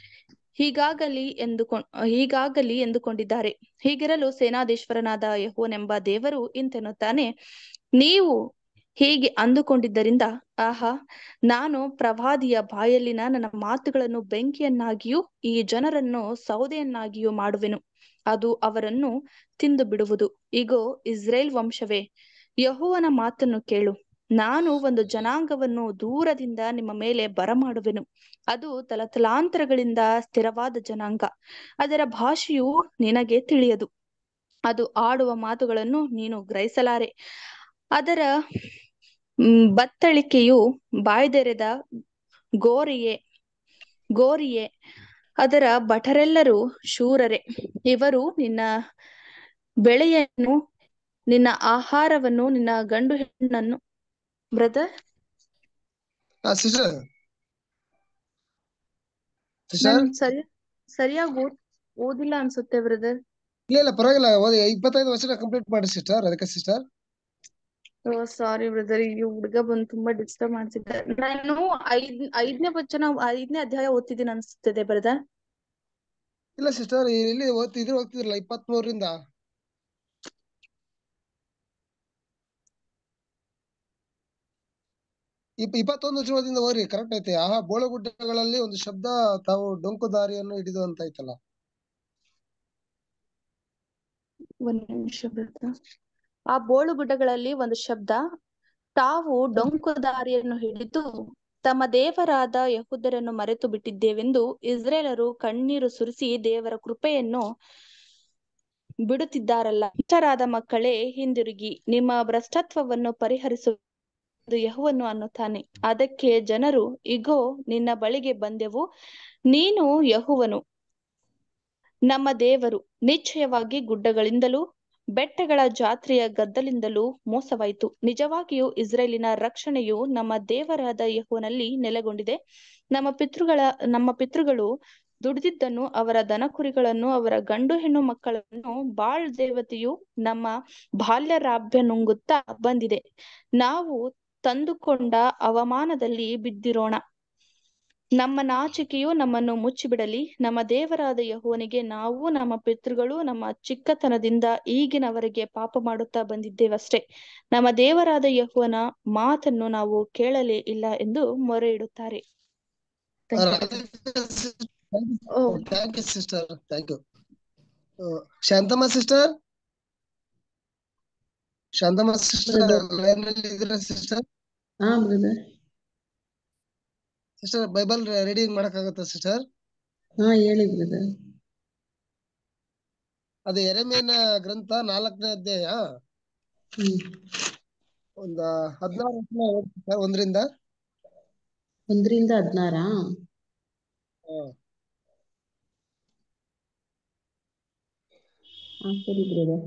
ಹೀಗಾಗಲಿ ಎಂದುಕೊಂಡ್ ಹೀಗಾಗಲಿ ಎಂದುಕೊಂಡಿದ್ದಾರೆ ಹೀಗಿರಲು ಸೇನಾಧೀಶ್ವರನಾದ ಯೆಹೋವನೆಂಬ ದೇವರು ಇಂತೆನ್ನುತ್ತಾನೆ ನೀವು ಹೀಗೆ ಅಂದುಕೊಂಡಿದ್ದರಿಂದ ಆಹಾ ನಾನು ಪ್ರವಾದಿಯ ಬಾಯಲ್ಲಿನ ನನ್ನ ಮಾತುಗಳನ್ನು ಬೆಂಕಿಯನ್ನಾಗಿಯೂ ಈ ಜನರನ್ನು ಸೌದೆಯನ್ನಾಗಿಯೂ ಮಾಡುವೆನು ಅದು ಅವರನ್ನು ತಿಂದು ಬಿಡುವುದು ಇಗೋ ಇಸ್ರೇಲ್ ವಂಶವೇ ಯೆಹೋವನ ಮಾತನ್ನು ಕೇಳು ನಾನು ಒಂದು ಜನಾಂಗವನ್ನು ದೂರದಿಂದ ನಿಮ್ಮ ಮೇಲೆ ಬರಮಾಡುವೆನು ಅದು ತಲತಲಾಂತರಗಳಿಂದ ಸ್ಥಿರವಾದ ಜನಾಂಗ ಅದರ ಭಾಷೆಯು ನಿನಗೆ ತಿಳಿಯದು ಅದು ಆಡುವ ಮಾತುಗಳನ್ನು ನೀನು ಗ್ರಹಿಸಲಾರೆ ಅದರ ಮ್, ಬತ್ತಳಿಕೆಯು ಬಾಯ್ದೆರೆದ ಗೋರಿಯೇ ಗೋರಿಯೇ ಅದರ ಭಟರೆಲ್ಲರೂ ಶೂರರೇ ಇವರು ನಿನ್ನ ಬೆಳೆಯನ್ನು ನಿನ್ನ ಆಹಾರವನ್ನು ನಿನ್ನ ಗಂಡು ಹೆಣ್ಣನ್ನು ಬ್ರದರ್ ಸಿಸ್ಟರ್ ಸಿಸ್ಟರ್ ನಾನು ಸರಿ ಸರಿಯಾಗಿ ಓದ್ ಓದಿಲ್ಲ ಅನ್ಸುತ್ತೆ ಬ್ರದರ್ ಇಲ್ಲ ಇಲ್ಲ ಪರವಾಗಿಲ್ಲ ಓದಿ ಇಪ್ಪತ್ತೈದು ವರ್ಷ ಕಂಪ್ಲೀಟ್ ಮಾಡಿ ಸಿಸ್ಟರ್ ಅದಕ್ಕೆ ಸಿಸ್ಟರ್ ಓ ಸಾರಿ ಬ್ರದರ್ ಈ ಹುಡುಗ ಬಂದು ತುಂಬಾ ಡಿಸ್ಟರ್ಬ್ ಮಾಡ್ತಿದ್ದೆ ನಾನು ಐದ್ ಐದನೇ ವಚನ ಐದನೇ ಅಧ್ಯಾಯ ಓದ್ತಿದ್ದೀನಿ ಅನ್ಸುತ್ತದೆ ಬ್ರದರ್ ಇಲ್ಲ ಸಿಸ್ಟರ್ ಇಲ್ಲಿ ಓದ್ತಿದ್ರು ಹೋಗ್ತಿದ್ರಲ್ಲ ಇಪ್ಪತ್ತ್ ಮೂರರಿಂದ ಇಪ್ ಇಪ್ಪತ್ತೊಂದು ವಚನದಿಂದ ಓರಿ ಕರೆಕ್ಟ್ ಐತೆ ಆಹಾ ಬೋಳಗುಡ್ಡಗಳಲ್ಲಿ ಒಂದು ಶಬ್ದ ತಾವು ಡೊಂಕು ದಾರಿಯನ್ನು ಹಿಡಿದು ಅಂತ ಐತಲ್ಲ ಒಂದ್ ನಿಮಿಷ brother. ಆ ಬೋಳು ಗುಡ್ಡಗಳಲ್ಲಿ ಒಂದು ಶಬ್ದ ತಾವು ಡೊಂಕು ದಾರಿಯನ್ನು ಹಿಡಿದು ತಮ್ಮ ದೇವರಾದ ಯಹೂದರನ್ನು ಮರೆತು ಬಿಟ್ಟಿದ್ದೇವೆಂದು ಇಸ್ರೇಲರು ಕಣ್ಣೀರು ಸುರಿಸಿ ದೇವರ ಕೃಪೆಯನ್ನು ಬಿಡುತ್ತಿದ್ದಾರಲ್ಲ ಇಷ್ಟರಾದ ಮಕ್ಕಳೇ ಹಿಂದಿರುಗಿ ನಿಮ್ಮ ಭ್ರಷ್ಟತ್ವವನ್ನು ಪರಿಹರಿಸುವುದು ಯೆಹೋವನು ಅನ್ನುತ್ತಾನೆ ಅದಕ್ಕೆ ಜನರು ಇಗೋ ನಿನ್ನ ಬಳಿಗೆ ಬಂದೆವು ನೀನು ಯೆಹೋವನು ನಮ್ಮ ದೇವರು ನಿಶ್ಚಯವಾಗಿ ಗುಡ್ಡಗಳಿಂದಲೂ ಬೆಟ್ಟಗಳ ಜಾತ್ರೆಯ ಗದ್ದಲಿಂದಲೂ ಮೋಸವಾಯಿತು ನಿಜವಾಗಿಯೂ ಇಸ್ರೇಲಿನ ರಕ್ಷಣೆಯು ನಮ್ಮ ದೇವರಾದ ಯೆಹೋವನಲ್ಲಿ ನೆಲೆಗೊಂಡಿದೆ ನಮ್ಮ ಪಿತೃಗಳ ನಮ್ಮ ಪಿತೃಗಳು ದುಡಿದಿದ್ದನ್ನು ಅವರ ದನಕುರಿಗಳನ್ನು ಅವರ ಗಂಡು ಹೆಣ್ಣು ಮಕ್ಕಳನ್ನು ಬಾಳ್ ದೇವತೆಯು ನಮ್ಮ ಬಾಲ್ಯರಾಭ್ಯ ನುಂಗುತ್ತಾ ಬಂದಿದೆ ನಾವು ತಂದುಕೊಂಡ ಅವಮಾನದಲ್ಲಿ ಬಿದ್ದಿರೋಣ ನಮ್ಮ ನಾಚಿಕೆಯು ನಮ್ಮನ್ನು ಮುಚ್ಚಿಬಿಡಲಿ ನಮ್ಮ ದೇವರಾದ ಯೆಹೋವನಿಗೆ ನಾವು ನಮ್ಮ ಪಿತೃಗಳು ನಮ್ಮ ಚಿಕ್ಕತನದಿಂದ ಈಗಿನವರೆಗೆ ಪಾಪ ಮಾಡುತ್ತಾ ಬಂದಿದ್ದೇವಷ್ಟೇ ನಮ್ಮ ದೇವರಾದ ಯೆಹೋವನ ಮಾತನ್ನು ನಾವು ಕೇಳಲೇ ಇಲ್ಲ ಎಂದು ಮೊರೆ ಇಡುತ್ತಾರೆ ಓ thank you sister thank you Shanthamma sister Shanthamma sister line ಅಲ್ಲಿ ಇದ್ರ ಸಿಸ್ಟರ್ ಹಾ ಬ್ರದರ್ ಸಿಸ್ಟರ್ ಬೈಬಲ್ ರೀಡಿಂಗ್ ಮಾಡಕ್ಕಾಗತ್ತಾ ಸಿಸ್ಟರ್ ಹಾ ಹೇಳಿ ಬ್ರದರ್ ಅದು ಎರೆಮೇನ ಗ್ರಂಥ ನಾಲ್ಕನೇ ಅಧ್ಯಾಯ ಹ್ಮ್ ಒಂದ ಹದಿನಾರು ವಚನ ಓದಿ sister, ಒಂದರಿಂದ ಒಂದರಿಂದ ಹದ್ನಾರಾ ಹಾ. ಹಾ ಸರಿ ಬ್ರದರ್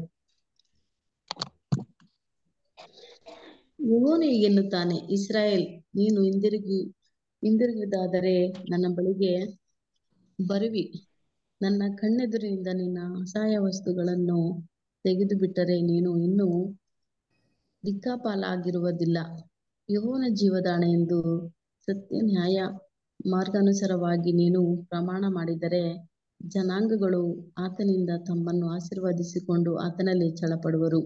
ಯೆಹೋವನು ಹೀಗೆನ್ನುತ್ತಾನೆ ಇಸ್ರಾಯೇಲ್ ನೀನು ಹಿಂದಿರುಗಿ ಹಿಂದಿರುಗಿದಾದರೆ ನನ್ನ ಬಳಿಗೆ ಬರುವಿ ನನ್ನ ಕಣ್ಣೆದುರಿನಿಂದ ನಿನ್ನ ಅಸಹಾಯ ವಸ್ತುಗಳನ್ನು ತೆಗೆದು ಬಿಟ್ಟರೆ ನೀನು ಇನ್ನೂ ದಿಕ್ಕಾಪಾಲಾಗಿರುವುದಿಲ್ಲ ಯೆಹೋವನ ಜೀವದಾಣೆ ಎಂದು ಸತ್ಯ ನ್ಯಾಯ ಮಾರ್ಗಾನುಸಾರವಾಗಿ ನೀನು ಪ್ರಮಾಣ ಮಾಡಿದರೆ ಜನಾಂಗಗಳು ಆತನಿಂದ ತಮ್ಮನ್ನು ಆಶೀರ್ವದಿಸಿಕೊಂಡು ಆತನಲ್ಲಿ ಛಳಪಡುವರು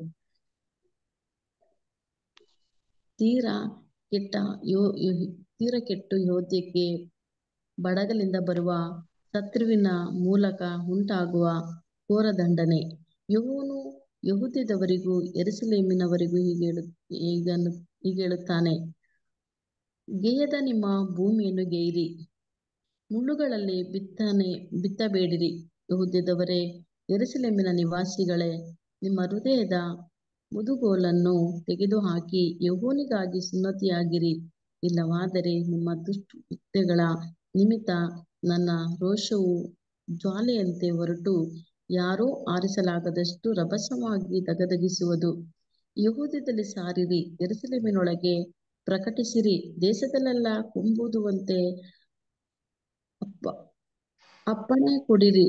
ತೀರ ಕೆಟ್ಟ ಯೋ ಯೋ- ತೀರ ಕೆಟ್ಟು ಯೋದ್ಯಕ್ಕೆ ಬಡಗಲಿಂದ ಬರುವ ಶತ್ರುವಿನ ಮೂಲಕ ಉಂಟಾಗುವ ಘೋರ ದಂಡನೆ ಯೆಹೋವನು ಯಹೂದ್ಯದವರಿಗೂ ಯೆರೂಸಲೇಮಿನವರಿಗೂ ಹೀಗೆ ಹೇಳು ಹೀಗನ್ನು ಹೀಗೆ ಹೇಳುತ್ತಾನೆ ಗೇಯದ ನಿಮ್ಮ ಭೂಮಿಯನ್ನು ಗೇಯಿರಿ ಮುಳ್ಳುಗಳಲ್ಲಿ ಬಿತ್ತನೆ ಬಿತ್ತಬೇಡಿರಿ ಯಹೂದ್ಯದವರೇ ಯೆರೂಸಲೇಮಿನ ನಿವಾಸಿಗಳೇ ನಿಮ್ಮ ಹೃದಯದ ಮುದುಗೋಲನ್ನು ತೆಗೆದುಹಾಕಿ ಯೆಹೋವನಿಗಾಗಿ ಸುನ್ನತಿಯಾಗಿರಿ ಇಲ್ಲವಾದರೆ ನಿಮ್ಮ ದುಷ್ಟಕೃತ್ಯಗಳ ನಿಮಿತ್ತ ನನ್ನ ರೋಷವು ಜ್ವಾಲೆಯಂತೆ ಹೊರಟು ಯಾರೂ ಆರಿಸಲಾಗದಷ್ಟು ರಭಸವಾಗಿ ದಗದಗಿಸುವುದು ಯಹೂದ್ಯದಲ್ಲಿ ಸಾರಿರಿ ಯೆರೂಸಲೇಮಿನೊಳಗೆ ಪ್ರಕಟಿಸಿರಿ ದೇಶದಲ್ಲೆಲ್ಲ ಕೊಂಬೂದುವಂತೆ ಅಪ್ಪ ಅಪ್ಪಣೆ ಕೊಡಿರಿ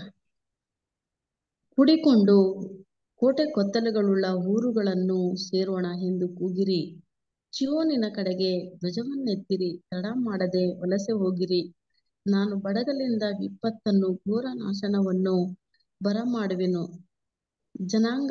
ಕುಡಿಕೊಂಡು ಕೋಟೆ ಕೊತ್ತಲುಗಳುಳ್ಳ ಊರುಗಳನ್ನು ಸೇರೋಣ ಎಂದು ಕೂಗಿರಿ ಚಿಯೋನಿನ ಕಡೆಗೆ ಧ್ವಜವನ್ನೆತ್ತಿರಿ ತಡ ಮಾಡದೆ ವಲಸೆ ಹೋಗಿರಿ ನಾನು ಬಡಗಲಿಂದ ವಿಪತ್ತನ್ನು ಘೋರ ನಾಶನವನ್ನು ಬರಮಾಡುವೆನು ಜನಾಂಗ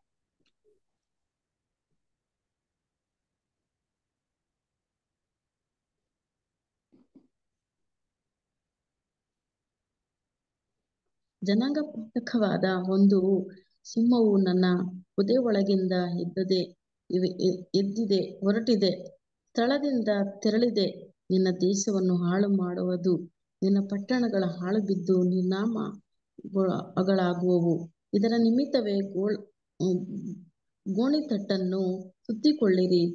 ಜನಾಂಗಪಾತಕವಾದ ಒಂದು ಸಿಂಹವು ನನ್ನ ಹುದೆ ಒಳಗಿಂದ ಎದ್ದದೆ ಇವೆ ಎ- ಎದ್ದಿದೆ ಹೊರಟಿದೆ ಸ್ಥಳದಿಂದ ತೆರಳಿದೆ ನಿನ್ನ ದೇಶವನ್ನು ಹಾಳು ಮಾಡುವುದು ನಿನ್ನ ಪಟ್ಟಣಗಳ ಹಾಳು ಬಿದ್ದು ನಿರ್ನಾಮ ಗಳಾಗುವವು ಇದರ ನಿಮಿತ್ತವೇ ಗೋಳ್ ಹ್ಮ್, ಗೋಣಿತಟ್ಟನ್ನು ಸುತ್ತಿಕೊಳ್ಳಿರಿ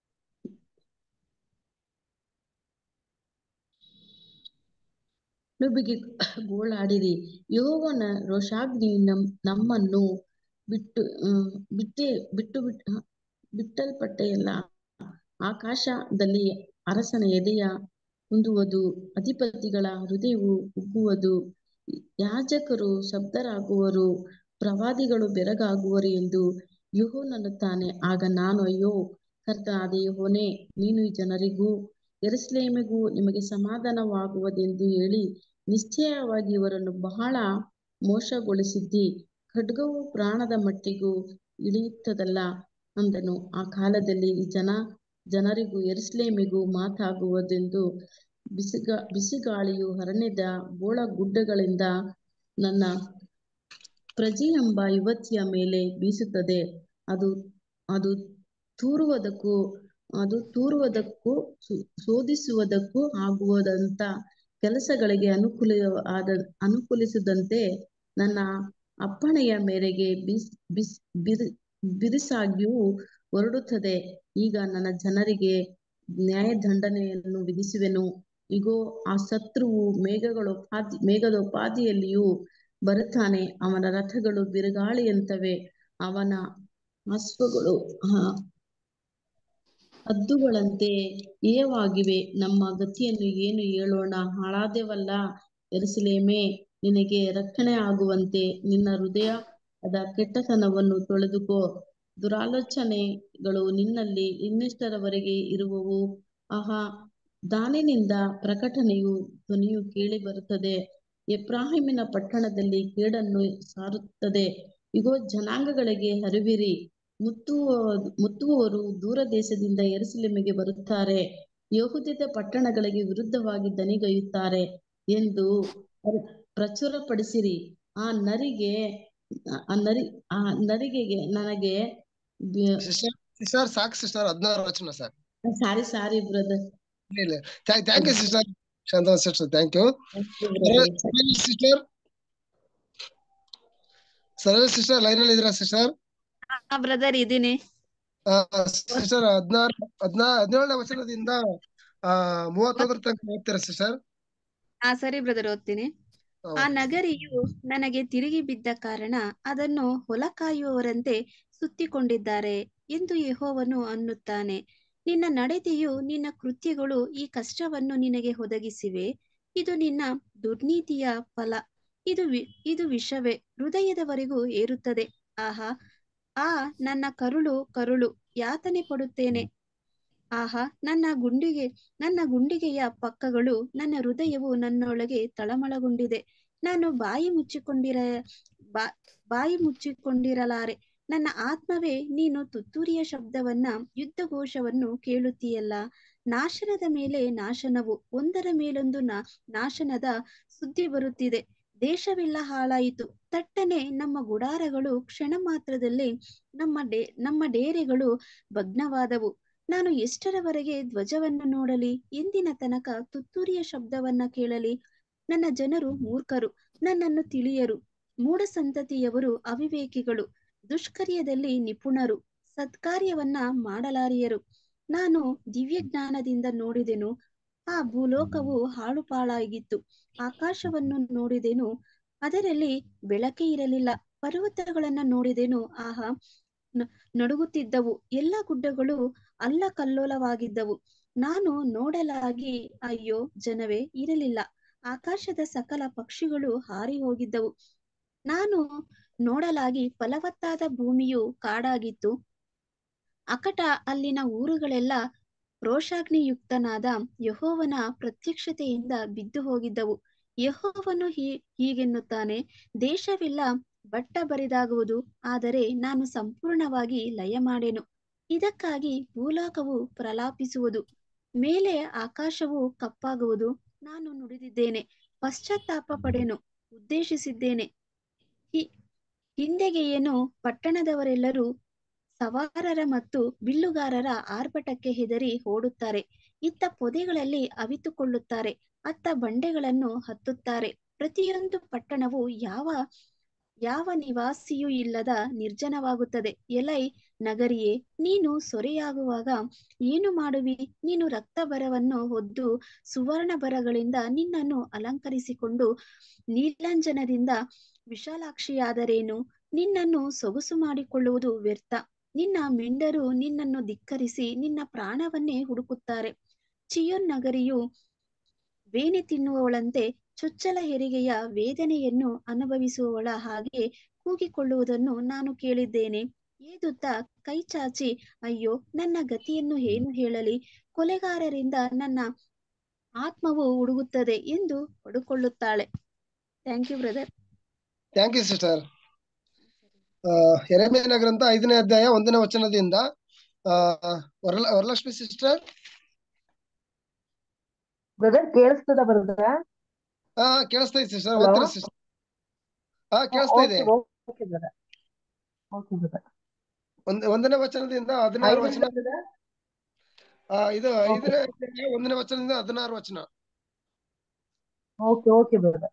ನುಬ್ಬಿಗೆ ಗೋಳಾಡಿರಿ ಯೆಹೋವನ ರೋಷಾಗ್ನಿ ನಮ್ ನಮ್ಮನ್ನು ಬಿಟ್ಟು ಹ್ಮ್, ಬಿಟ್ಟೆ ಬಿಟ್ಟು ಬಿಟ್ಟ ಬಿಟ್ಟಲ್ಪಟ್ಟೆಯಲ್ಲ ಆಕಾಶದಲ್ಲಿ ಅರಸನ ಎದೆಯ ಕುಂದುವುದು ಅಧಿಪತಿಗಳ ಹೃದಯವು ಕುಗ್ಗುವುದು ಯಾಜಕರು ಶಬ್ದರಾಗುವರು ಪ್ರವಾದಿಗಳು ಬೆರಗಾಗುವರು ಎಂದು ಯೆಹೋವನನ್ನುತ್ತಾನೆ ಆಗ ನಾನು ಅಯ್ಯೋ ಕರ್ತನಾದ ಯೆಹೋವನೇ ನೀನು ಈ ಜನರಿಗೂ ಯೆರೂಸಲೇಮಿಗೂ ನಿಮಗೆ ಸಮಾಧಾನವಾಗುವುದೆಂದು ಹೇಳಿ ನಿಶ್ಚಯವಾಗಿ ಇವರನ್ನು ಬಹಳ ಮೋಸಗೊಳಿಸಿದ್ದಿ ಖಡ್ಗವು ಪ್ರಾಣದ ಮಟ್ಟಿಗೂ ಇಳಿಯುತ್ತದಲ್ಲ ಅಂದನು ಆ ಕಾಲದಲ್ಲಿ ಈ ಜನ ಜನರಿಗೂ ಯೆರೂಸಲೇಮಿಗೂ ಮಾತಾಗುವುದೆಂದು ಬಿಸಿಗ ಬಿಸಿಗಾಳಿಯು ಅರಣ್ಯದ ಬೋಳ ಗುಡ್ಡಗಳಿಂದ ನನ್ನ ಪ್ರಜೆಯೆಂಬ ಯುವತಿಯ ಮೇಲೆ ಬೀಸುತ್ತದೆ ಅದು ಅದು ತೂರುವುದಕ್ಕೂ ಅದು ತೂರುವುದಕ್ಕೂ ಸು- ಶೋಧಿಸುವುದಕ್ಕೂ ಆಗುವುದಂತ ಕೆಲಸಗಳಿಗೆ ಅನುಕೂಲ ಆದ ಅನುಕೂಲಿಸಿದಂತೆ ನನ್ನ ಅಪ್ಪಣೆಯ ಮೇರೆಗೆ ಬಿಸ್ ಬಿಸ್ ಬಿರು ಬಿರುಸಾಗಿಯೂ ಹೊರಡುತ್ತದೆ ಈಗ ನನ್ನ ಜನರಿಗೆ ನ್ಯಾಯದಂಡನೆಯನ್ನು ವಿಧಿಸುವೆನು ಇಗೋ ಆ ಶತ್ರುವು ಮೇಘಗಳೋಪಾದಿ ಮೇಘದೋಪಾದಿಯಲ್ಲಿಯೂ ಬರುತ್ತಾನೆ ಅವನ ರಥಗಳು ಬಿರುಗಾಳಿಯಂತವೆ ಅವನ ಅಶ್ವಗಳು ಆ, ಹದ್ದುಗಳಂತೆ ಏಯವಾಗಿವೆ ನಮ್ಮ ಗತಿಯನ್ನು ಏನು ಹೇಳೋಣ ಹಾಳಾದೆವಲ್ಲ ಯೆರೂಸಲೇಮೇ ನಿನಗೆ ರಕ್ಷಣೆ ಆಗುವಂತೆ ನಿನ್ನ ಹೃದಯದ ಕೆಟ್ಟತನವನ್ನು ತೊಳೆದುಕೋ ದುರಾಲೋಚನೆಗಳು ನಿನ್ನಲ್ಲಿ ಇನ್ನೆಷ್ಟರವರೆಗೆ ಇರುವವು ಆಹಾ ದಾನಿನಿಂದ ಪ್ರಕಟಣೆಯು ಧ್ವನಿಯು ಕೇಳಿ ಬರುತ್ತದೆ ಎಫ್ರಾಹಿಮಿನ ಪಟ್ಟಣದಲ್ಲಿ ಕೇಡನ್ನು ಸಾರುತ್ತದೆ ಇಗೋ ಜನಾಂಗಗಳಿಗೆ ಹರಿವಿರಿ ಮುತ್ತುವ ಮುತ್ತುವವರು ದೂರ ದೇಶದಿಂದ ಯೆರೂಸಲೇಮಿಗೆ ಬರುತ್ತಾರೆ ಯಹೂದ್ಯದ ಪಟ್ಟಣಗಳಿಗೆ ವಿರುದ್ಧವಾಗಿ ದನಿಗೈಯುತ್ತಾರೆ ಎಂದು ಪ್ರ- ಪ್ರಚುರಪಡಿಸಿರಿ ಆ ನರಿಗೆ ಆ ನರಿ ಆ ನರಿಗೆಗೆ ನನಗೆ ಸಿಸ್ಟರ್ ಸಿಸ್ಟರ್ ಸಾಕು ಸಿಸ್ಟರ್ ಹದಿನಾರು ವಚನ ಸಾಕು ಸಾರಿ ಸಾರಿ ಬ್ರದರ್ ಇಲ್ಲ thank you sister Shantha sister thank you sister Sarala sister line ಅಲ್ಲಿ ಇದ್ರ ಸಿಸ್ಟರ್ ಹಾ ಬ್ರದರ್ ಇದೀನಿ ಸಿಸ್ಟರ್ ಹದಿನಾರು ಹದಿನಾ ಹದಿನೇಳನೇ ವಚನದಿಂದ ಆ ಮೂವತ್ತೊಂದರ ತನಕ ಓದ್ತೀರಾ ಸಿಸ್ಟರ್ ಹಾ ಸರಿ ಬ್ರದರ್ ಓದ್ತೀನಿ ಆ ನಗರಿಯು ನನಗೆ ತಿರುಗಿ ಬಿದ್ದ ಕಾರಣ ಅದನ್ನು ಹೊಲ ಕಾಯುವವರಂತೆ ಸುತ್ತಿಕೊಂಡಿದ್ದಾರೆ ಎಂದು ಯೆಹೋವನು ಅನ್ನುತ್ತಾನೆ ನಿನ್ನ ನಡತೆಯು ನಿನ್ನ ಕೃತ್ಯಗಳು ಈ ಕಷ್ಟವನ್ನು ನಿನಗೆ ಒದಗಿಸಿವೆ ಇದು ನಿನ್ನ ದುರ್ನೀತಿಯ ಫಲ ಇದು ವಿ ಇದು ವಿಷವೇ ಹೃದಯದವರೆಗೂ ಏರುತ್ತದೆ ಆಹಾ ಆ ನನ್ನ ಕರುಳು ಕರುಳು ಯಾತನೆ ಪಡುತ್ತೇನೆ ಆಹಾ ನನ್ನ ಗುಂಡಿಗೆ ನನ್ನ ಗುಂಡಿಗೆಯ ಪಕ್ಕಗಳು ನನ್ನ ಹೃದಯವು ನನ್ನೊಳಗೆ ತಳಮಳಗೊಂಡಿದೆ ನಾನು ಬಾಯಿ ಮುಚ್ಚಿಕೊಂಡಿರ ಬಾ ಬಾಯಿ ಮುಚ್ಚಿಕೊಂಡಿರಲಾರೆ ನನ್ನ ಆತ್ಮವೇ ನೀನು ತುತ್ತೂರಿಯ ಶಬ್ದವನ್ನ ಯುದ್ಧ ಘೋಷವನ್ನು ಕೇಳುತ್ತೀಯಲ್ಲ ನಾಶನದ ಮೇಲೆ ನಾಶನವು ಒಂದರ ಮೇಲೊಂದು ನಾ ನಾಶನದ ಸುದ್ದಿ ಬರುತ್ತಿದೆ ದೇಶವೆಲ್ಲ ಹಾಳಾಯಿತು ತಟ್ಟನೆ ನಮ್ಮ ಗುಡಾರಗಳು ಕ್ಷಣ ಮಾತ್ರದಲ್ಲಿ ನಮ್ಮ ಡೇ ನಮ್ಮ ಡೇರೆಗಳು ಭಗ್ನವಾದವು ನಾನು ಎಷ್ಟರವರೆಗೆ ಧ್ವಜವನ್ನು ನೋಡಲಿ ಎಂದಿನ ತನಕ ತುತ್ತೂರಿಯ ಶಬ್ದವನ್ನ ಕೇಳಲಿ ನನ್ನ ಜನರು ಮೂರ್ಖರು ನನ್ನನ್ನು ತಿಳಿಯರು ಮೂಢ ಸಂತತಿಯವರು ಅವಿವೇಕಿಗಳು ದುಷ್ಕರ್ಯದಲ್ಲಿ ನಿಪುಣರು ಸತ್ಕಾರ್ಯವನ್ನ ಮಾಡಲಾರಿಯರು ನಾನು ದಿವ್ಯ ಜ್ಞಾನದಿಂದ ನೋಡಿದೆನು ಆ ಭೂಲೋಕವು ಹಾಳುಪಾಳಾಗಿತ್ತು ಆಕಾಶವನ್ನು ನೋಡಿದೆನು ಅದರಲ್ಲಿ ಬೆಳಕೇ ಇರಲಿಲ್ಲ ಪರ್ವತಗಳನ್ನ ನೋಡಿದೆನು ಆಹಾ ನ- ನಡುಗುತ್ತಿದ್ದವು ಎಲ್ಲ ಗುಡ್ಡಗಳು ಅಲ್ಲ ಕಲ್ಲೋಲವಾಗಿದ್ದವು ನಾನು ನೋಡಲಾಗಿ ಅಯ್ಯೋ ಜನವೇ ಇರಲಿಲ್ಲ ಆಕಾಶದ ಸಕಲ ಪಕ್ಷಿಗಳು ಹಾರಿ ಹೋಗಿದ್ದವು ನಾನು ನೋಡಲಾಗಿ ಫಲವತ್ತಾದ ಭೂಮಿಯು ಕಾಡಾಗಿತ್ತು ಅಕಟ ಅಲ್ಲಿನ ಊರುಗಳೆಲ್ಲ ರೋಷಾಗ್ನಿಯುಕ್ತನಾದ ಯಹೋವನ ಪ್ರತ್ಯಕ್ಷತೆಯಿಂದ ಬಿದ್ದು ಹೋಗಿದ್ದವು ಯಹೋವನು ಹೀ ಹೀಗೆನ್ನುತ್ತಾನೆ ದೇಶವೆಲ್ಲ ಬಟ್ಟ ಬರಿದಾಗುವುದು ಆದರೆ ನಾನು ಸಂಪೂರ್ಣವಾಗಿ ಲಯ ಮಾಡೆನು ಇದಕ್ಕಾಗಿ ಭೂಲೋಕವು ಪ್ರಲಾಪಿಸುವುದು ಮೇಲೆ ಆಕಾಶವು ಕಪ್ಪಾಗುವುದು ನಾನು ನುಡಿದಿದ್ದೇನೆ ಪಶ್ಚಾತ್ತಾಪ ಪಡೆನು ಉದ್ದೇಶಿಸಿದ್ದೇನೆ ಹಿ- ಹಿಂದೆಗೆಯೇನು ಪಟ್ಟಣದವರೆಲ್ಲರೂ ಸವಾರರ ಮತ್ತು ಬಿಲ್ಲುಗಾರರ ಆರ್ಭಟಕ್ಕೆ ಹೆದರಿ ಓಡುತ್ತಾರೆ ಇತ್ತ ಪೊದೆಗಳಲ್ಲಿ ಅವಿತುಕೊಳ್ಳುತ್ತಾರೆ ಅತ್ತ ಬಂಡೆಗಳನ್ನು ಹತ್ತುತ್ತಾರೆ ಪ್ರತಿಯೊಂದು ಪಟ್ಟಣವು ಯಾವ ಯಾವ ನಿವಾಸಿಯೂ ಇಲ್ಲದ ನಿರ್ಜನವಾಗುತ್ತದೆ ಎಲೈ ನಗರಿಯೇ ನೀನು ಸೊರೆಯಾಗುವಾಗ ಏನು ಮಾಡುವಿ ನೀನು ರಕ್ತ ಬರವನ್ನು ಹೊದ್ದು ಸುವರ್ಣ ಬರಗಳಿಂದ ನಿನ್ನನ್ನು ಅಲಂಕರಿಸಿಕೊಂಡು ನೀಲಂಜನದಿಂದ ವಿಶಾಲಾಕ್ಷಿಯಾದರೇನು ನಿನ್ನನ್ನು ಸೊಗಸು ಮಾಡಿಕೊಳ್ಳುವುದು ವ್ಯರ್ಥ ನಿನ್ನ ಮಿಂಡರು ನಿನ್ನನ್ನು ಧಿಕ್ಕರಿಸಿ ನಿನ್ನ ಪ್ರಾಣವನ್ನೇ ಹುಡುಕುತ್ತಾರೆ ಚಿಯೋನ್ ನಗರಿಯು ಬೇನೆ ತಿನ್ನುವವಳಂತೆ ಚೊಚ್ಚಲ ಹೆರಿಗೆಯ ವೇದನೆಯನ್ನು ಅನುಭವಿಸುವವಳ ಹಾಗೆ ಕೂಗಿಕೊಳ್ಳುವುದನ್ನು ನಾನು ಕೇಳಿದ್ದೇನೆ ಏದುತ್ತ ಕೈ ಚಾಚಿ ಅಯ್ಯೋ ನನ್ನ ಗತಿಯನ್ನು ಏನು ಹೇಳಲಿ ಕೊಲೆಗಾರರಿಂದ ನನ್ನ ಆತ್ಮವು ಹುಡುಗುತ್ತದೆ ಎಂದು ಪಡುಕೊಳ್ಳುತ್ತಾಳೆ thank you brother thank you sister ಎರೆಮೇನ ಗ್ರಂಥ ಐದನೇ ಅಧ್ಯಾಯ ಒಂದನೇ ವಚನದಿಂದ ಆ, ವರಲ ವರಲಕ್ಷ್ಮಿ ಸಿಸ್ಟರ್ ಬ್ರದರ್ ಕೇಳಿಸ್ತದ ಬ್ರದರ್ ಹಾ ಕೇಳಿಸ್ತಾ ಇದೆ ಸಿಸ್ಟರ್ Hello? ಓದ್ತೀರಾ ಸಿಸ್ಟರ್ ಹಾ ಕೇಳಿಸ್ತಾ ಇದೆ ಓಕೆ ಬ್ರದರ್ ಓಕೆ ಬ್ರದರ್ ಒಂದ್ ಒಂದನೇ ವಚನದಿಂದ ಹದಿನಾರು ವಚನ ಬ್ರದರ್ ಆ, ಇದು ಐದನೇ ಅಧ್ಯಾಯ ಒಂದನೇ ವಚನದಿಂದ ಹದಿನಾರು ವಚನ ಓಕೆ ಓಕೆ ಬ್ರದರ್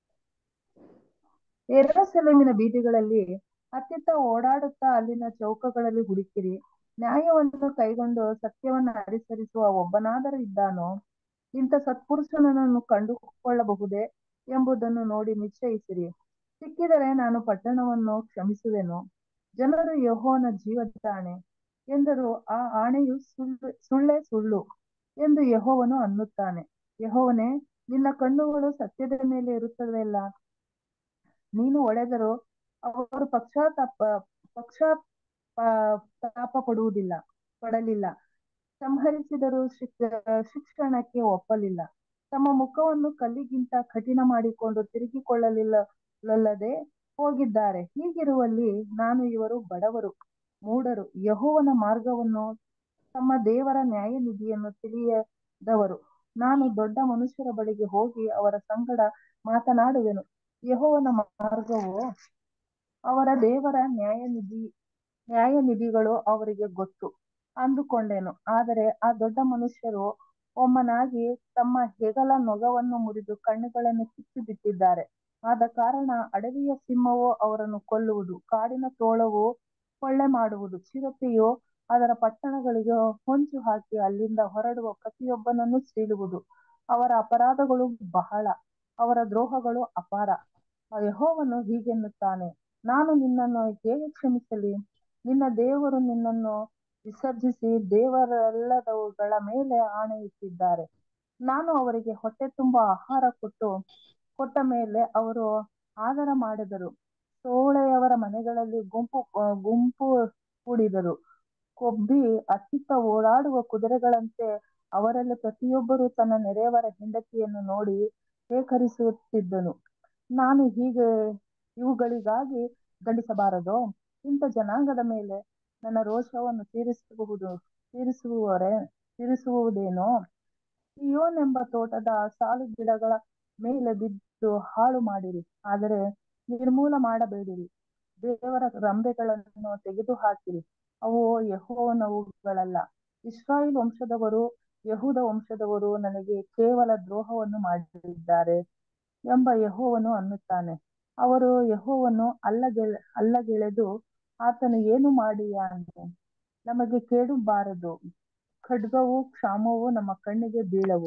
ಯೆರೂಸಲೇಮಿನ ಬೀದಿಗಳಲ್ಲಿ ಅತ್ತಿತ್ತ ಓಡಾಡುತ್ತಾ ಅಲ್ಲಿನ ಚೌಕಗಳಲ್ಲಿ ಹುಡುಕಿರಿ ನ್ಯಾಯವನ್ನು ಕೈಗೊಂಡು ಸತ್ಯವನ್ನು ಅನುಸರಿಸುವ ಒಬ್ಬನಾದರೂ ಇದ್ದಾನೋ ಇಂಥ ಸತ್ಪುರುಷನನ್ನು ಕಂಡುಕೊಳ್ಳಬಹುದೇ ಎಂಬುದನ್ನು ನೋಡಿ ನಿಶ್ಚಯಿಸಿರಿ ಸಿಕ್ಕಿದರೆ ನಾನು ಪಟ್ಟಣವನ್ನು ಕ್ಷಮಿಸುವೆನು ಜನರು ಯೆಹೋವನ ಜೀವದಾಣೆ ಎಂದರು ಆ ಆಣೆಯು ಸುಳ್ಳು ಸುಳ್ಳೇ ಸುಳ್ಳು ಎಂದು ಯೆಹೋವನು ಅನ್ನುತ್ತಾನೆ ಯೆಹೋವನೇ ನಿನ್ನ ಕಣ್ಣುಗಳು ಸತ್ಯದ ಮೇಲೆ ಇರುತ್ತವೆಯಲ್ಲ ನೀನು ಒಡೆದರು ಅವರು ಪಕ್ಷಾತಾಪ ಪಕ್ಷಾತಾಪ ಪಡುವುದಿಲ್ಲ ಪಡಲಿಲ್ಲ ಸಂಹರಿಸಿದರೂ ಶಿಕ್ಷ- ಶಿಕ್ಷಣಕ್ಕೆ ಒಪ್ಪಲಿಲ್ಲ ತಮ್ಮ ಮುಖವನ್ನು ಕಲ್ಲಿಗಿಂತ ಕಠಿಣ ಮಾಡಿಕೊಂಡು ತಿರುಗಿಕೊಳ್ಳಲಿಲ್ಲಲ್ಲದೆ ಹೋಗಿದ್ದಾರೆ ಹೀಗಿರುವಲ್ಲಿ ನಾನು ಇವರು ಬಡವರು ಮೂಢರು ಯೆಹೋವನ ಮಾರ್ಗವನ್ನು ತಮ್ಮ ದೇವರ ನ್ಯಾಯನಿಧಿಯನ್ನು ತಿಳಿಯದವರು ನಾನು ದೊಡ್ಡ ಮನುಷ್ಯರ ಬಳಿಗೆ ಹೋಗಿ ಅವರ ಸಂಗಡ ಮಾತನಾಡುವೆನು ಯೆಹೋವನ ಮಾರ್ಗವು ಅವರ ದೇವರ ನ್ಯಾಯನಿಧಿ ನ್ಯಾಯನಿಧಿಗಳು ಅವರಿಗೆ ಗೊತ್ತು ಅಂದುಕೊಂಡೆನು ಆದರೆ ಆ ದೊಡ್ಡ ಮನುಷ್ಯರು ಒಮ್ಮನಾಗಿ ತಮ್ಮ ಹೆಗಲ ನೊಗವನ್ನು ಮುರಿದು ಕಣ್ಣುಗಳನ್ನು ಕಿತ್ತು ಬಿಟ್ಟಿದ್ದಾರೆ ಆದ ಕಾರಣ ಅಡವಿಯ ಸಿಂಹವು ಅವರನ್ನು ಕೊಲ್ಲುವುದು ಕಾಡಿನ ತೋಳವು ಕೊಳ್ಳೆ ಮಾಡುವುದು ಚಿರತೆಯು ಅದರ ಪಟ್ಟಣಗಳಿಗೆ ಹೊಂಚು ಹಾಕಿ ಅಲ್ಲಿಂದ ಹೊರಡುವ ಪ್ರತಿಯೊಬ್ಬನನ್ನು ಸೀಳುವುದು ಅವರ ಅಪರಾಧಗಳು ಬಹಳ ಅವರ ದ್ರೋಹಗಳು ಅಪಾರ ಯೆಹೋವನು ಹೀಗೆನ್ನುತ್ತಾನೆ ನಾನು ನಿನ್ನನ್ನು ಹೇಗೆ ಕ್ಷಮಿಸಲಿ ನಿನ್ನ ದೇವರು ನಿನ್ನನ್ನು ವಿಸರ್ಜಿಸಿ ದೇವರೆಲ್ಲದವುಗಳ ಮೇಲೆ ಆಣೆ ಇಟ್ಟಿದ್ದಾರೆ ನಾನು ಅವರಿಗೆ ಹೊಟ್ಟೆ ತುಂಬ ಆಹಾರ ಕೊಟ್ಟು ಕೊಟ್ಟ ಮೇಲೆ ಅವರು ಆದರ ಮಾಡಿದರು ಸೋಳೆಯವರ ಮನೆಗಳಲ್ಲಿ ಗುಂಪು ಆ, ಗುಂಪು ಕೂಡಿದರು ಕೊಬ್ಬಿ ಅತ್ತಿತ್ತ ಓಡಾಡುವ ಕುದುರೆಗಳಂತೆ ಅವರಲ್ಲಿ ಪ್ರತಿಯೊಬ್ಬರು ತನ್ನ ನೆರೆಯವರ ಹೆಂಡತಿಯನ್ನು ನೋಡಿ ಶೇಖರಿಸುತ್ತಿದ್ದನು ನಾನು ಹೀಗೆ ಇವುಗಳಿಗಾಗಿ ದಂಡಿಸಬಾರದೋ ಇಂಥ ಜನಾಂಗದ ಮೇಲೆ ನನ್ನ ರೋಷವನ್ನು ತೀರಿಸಬಹುದು ತೀರಿಸುವವರೇ ತೀರಿಸುವುದೇನೋ ಸಿಯೋನೆಂಬ ತೋಟದ ಸಾಲು ಗಿಡಗಳ ಮೇಲೆ ಬಿದ್ದು ಹಾಳು ಮಾಡಿರಿ ಆದರೆ ನಿರ್ಮೂಲ ಮಾಡಬೇಡಿರಿ ದೇವರ ರಂಬೆಗಳನ್ನು ತೆಗೆದು ಹಾಕಿರಿ ಅವು ಯೆಹೋವನವುಗಳಲ್ಲ ಇಸ್ರಾಯೇಲ್ ವಂಶದವರು ಯಹೂದ ವಂಶದವರು ನನಗೆ ಕೇವಲ ದ್ರೋಹವನ್ನು ಮಾಡಿದ್ದಾರೆ ಎಂಬ ಯೆಹೋವನು ಅನ್ನುತ್ತಾನೆ ಅವರು ಯೆಹೋವನು ಅಲ್ಲಗೆಳೆ ಅಲ್ಲಗೆಳೆದು ಆತನು ಏನು ಮಾಡಿಯಾನು ನಮಗೆ ಕೇಡು ಬಾರದು ಖಡ್ಗವು ಕ್ಷಾಮವು ನಮ್ಮ ಕಣ್ಣಿಗೆ ಬೀಳವು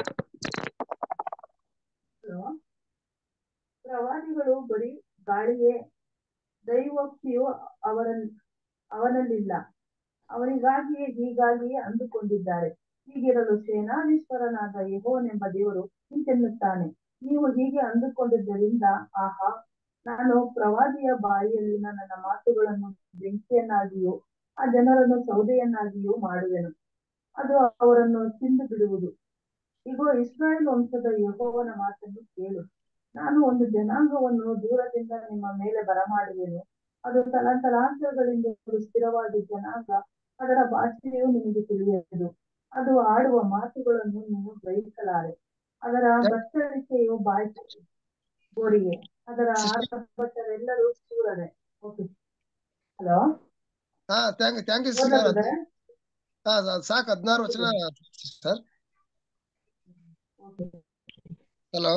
ಪ್ರವಾದಿಗಳು ಬರೀ ಗಾಳಿಯೇ ದೈವೋಕ್ತಿಯು ಅವರಲ್ಲಿ ಅವನಲ್ಲಿಲ್ಲ ಅವನಿಗಾಗಿಯೇ ಹೀಗಾಗಿಯೇ ಅಂದುಕೊಂಡಿದ್ದಾರೆ ಹೀಗಿರಲು ಸೇನಾಧೀಶ್ವರನಾದ ಯೆಹೋವನೆಂಬ ದೇವರು ಹಿಂತೆನ್ನುತ್ತಾನೆ ನೀವು ಹೀಗೆ ಅಂದುಕೊಂಡಿದ್ದರಿಂದ ಆಹಾ ನಾನು ಪ್ರವಾದಿಯ ಬಾಯಿಯಲ್ಲಿನ ನನ್ನ ಮಾತುಗಳನ್ನು ಬೆಂಕಿಯನ್ನಾಗಿಯೂ ಆ ಜನರನ್ನು ಸೌದೆಯನ್ನಾಗಿಯೂ ಮಾಡುವೆನು ಅದು ಅವರನ್ನು ತಿಂದು ಬಿಡುವುದು ಇಗೋ ಇಸ್ರಾಯೇಲ್ ವಂಶದ ಯೆಹೋವನ ಮಾತನ್ನು ಕೇಳು ನಾನು ಒಂದು ಜನಾಂಗವನ್ನು ದೂರದಿಂದ ನಿಮ್ಮ ಮೇಲೆ ಬರಮಾಡುವೆನು ಅದು ತಲಾಂತರಾಂತರಗಳಿಂದ ಸ್ಥಿರವಾದ ಜನಾಂಗ ಅದರ ಭಾಷೆಯು ನಿಮಗೆ ತಿಳಿಯದು ಅದು ಆಡುವ ಮಾತುಗಳನ್ನು ನೀವು ಗ್ರಹಿಸಲಾರೆ ಅದರ ಬತ್ತಳಿಕೆಯು ಬಾಯಿ ಗೋರಿಗೆ ಅದರ ಆರ್ಭಟರೆಲ್ಲರೂ ಶೂರರೇ ಓಕೆ ಹಲೋ ಹಾ ಥ್ಯಾಂಕ್ ಥ್ಯಾಂಕ್ ಯು ಸಿಸ್ಟರ್ ಹಾ ಸಾ- ಸಾಕು ಹದಿನಾರು ವಚನ sister hello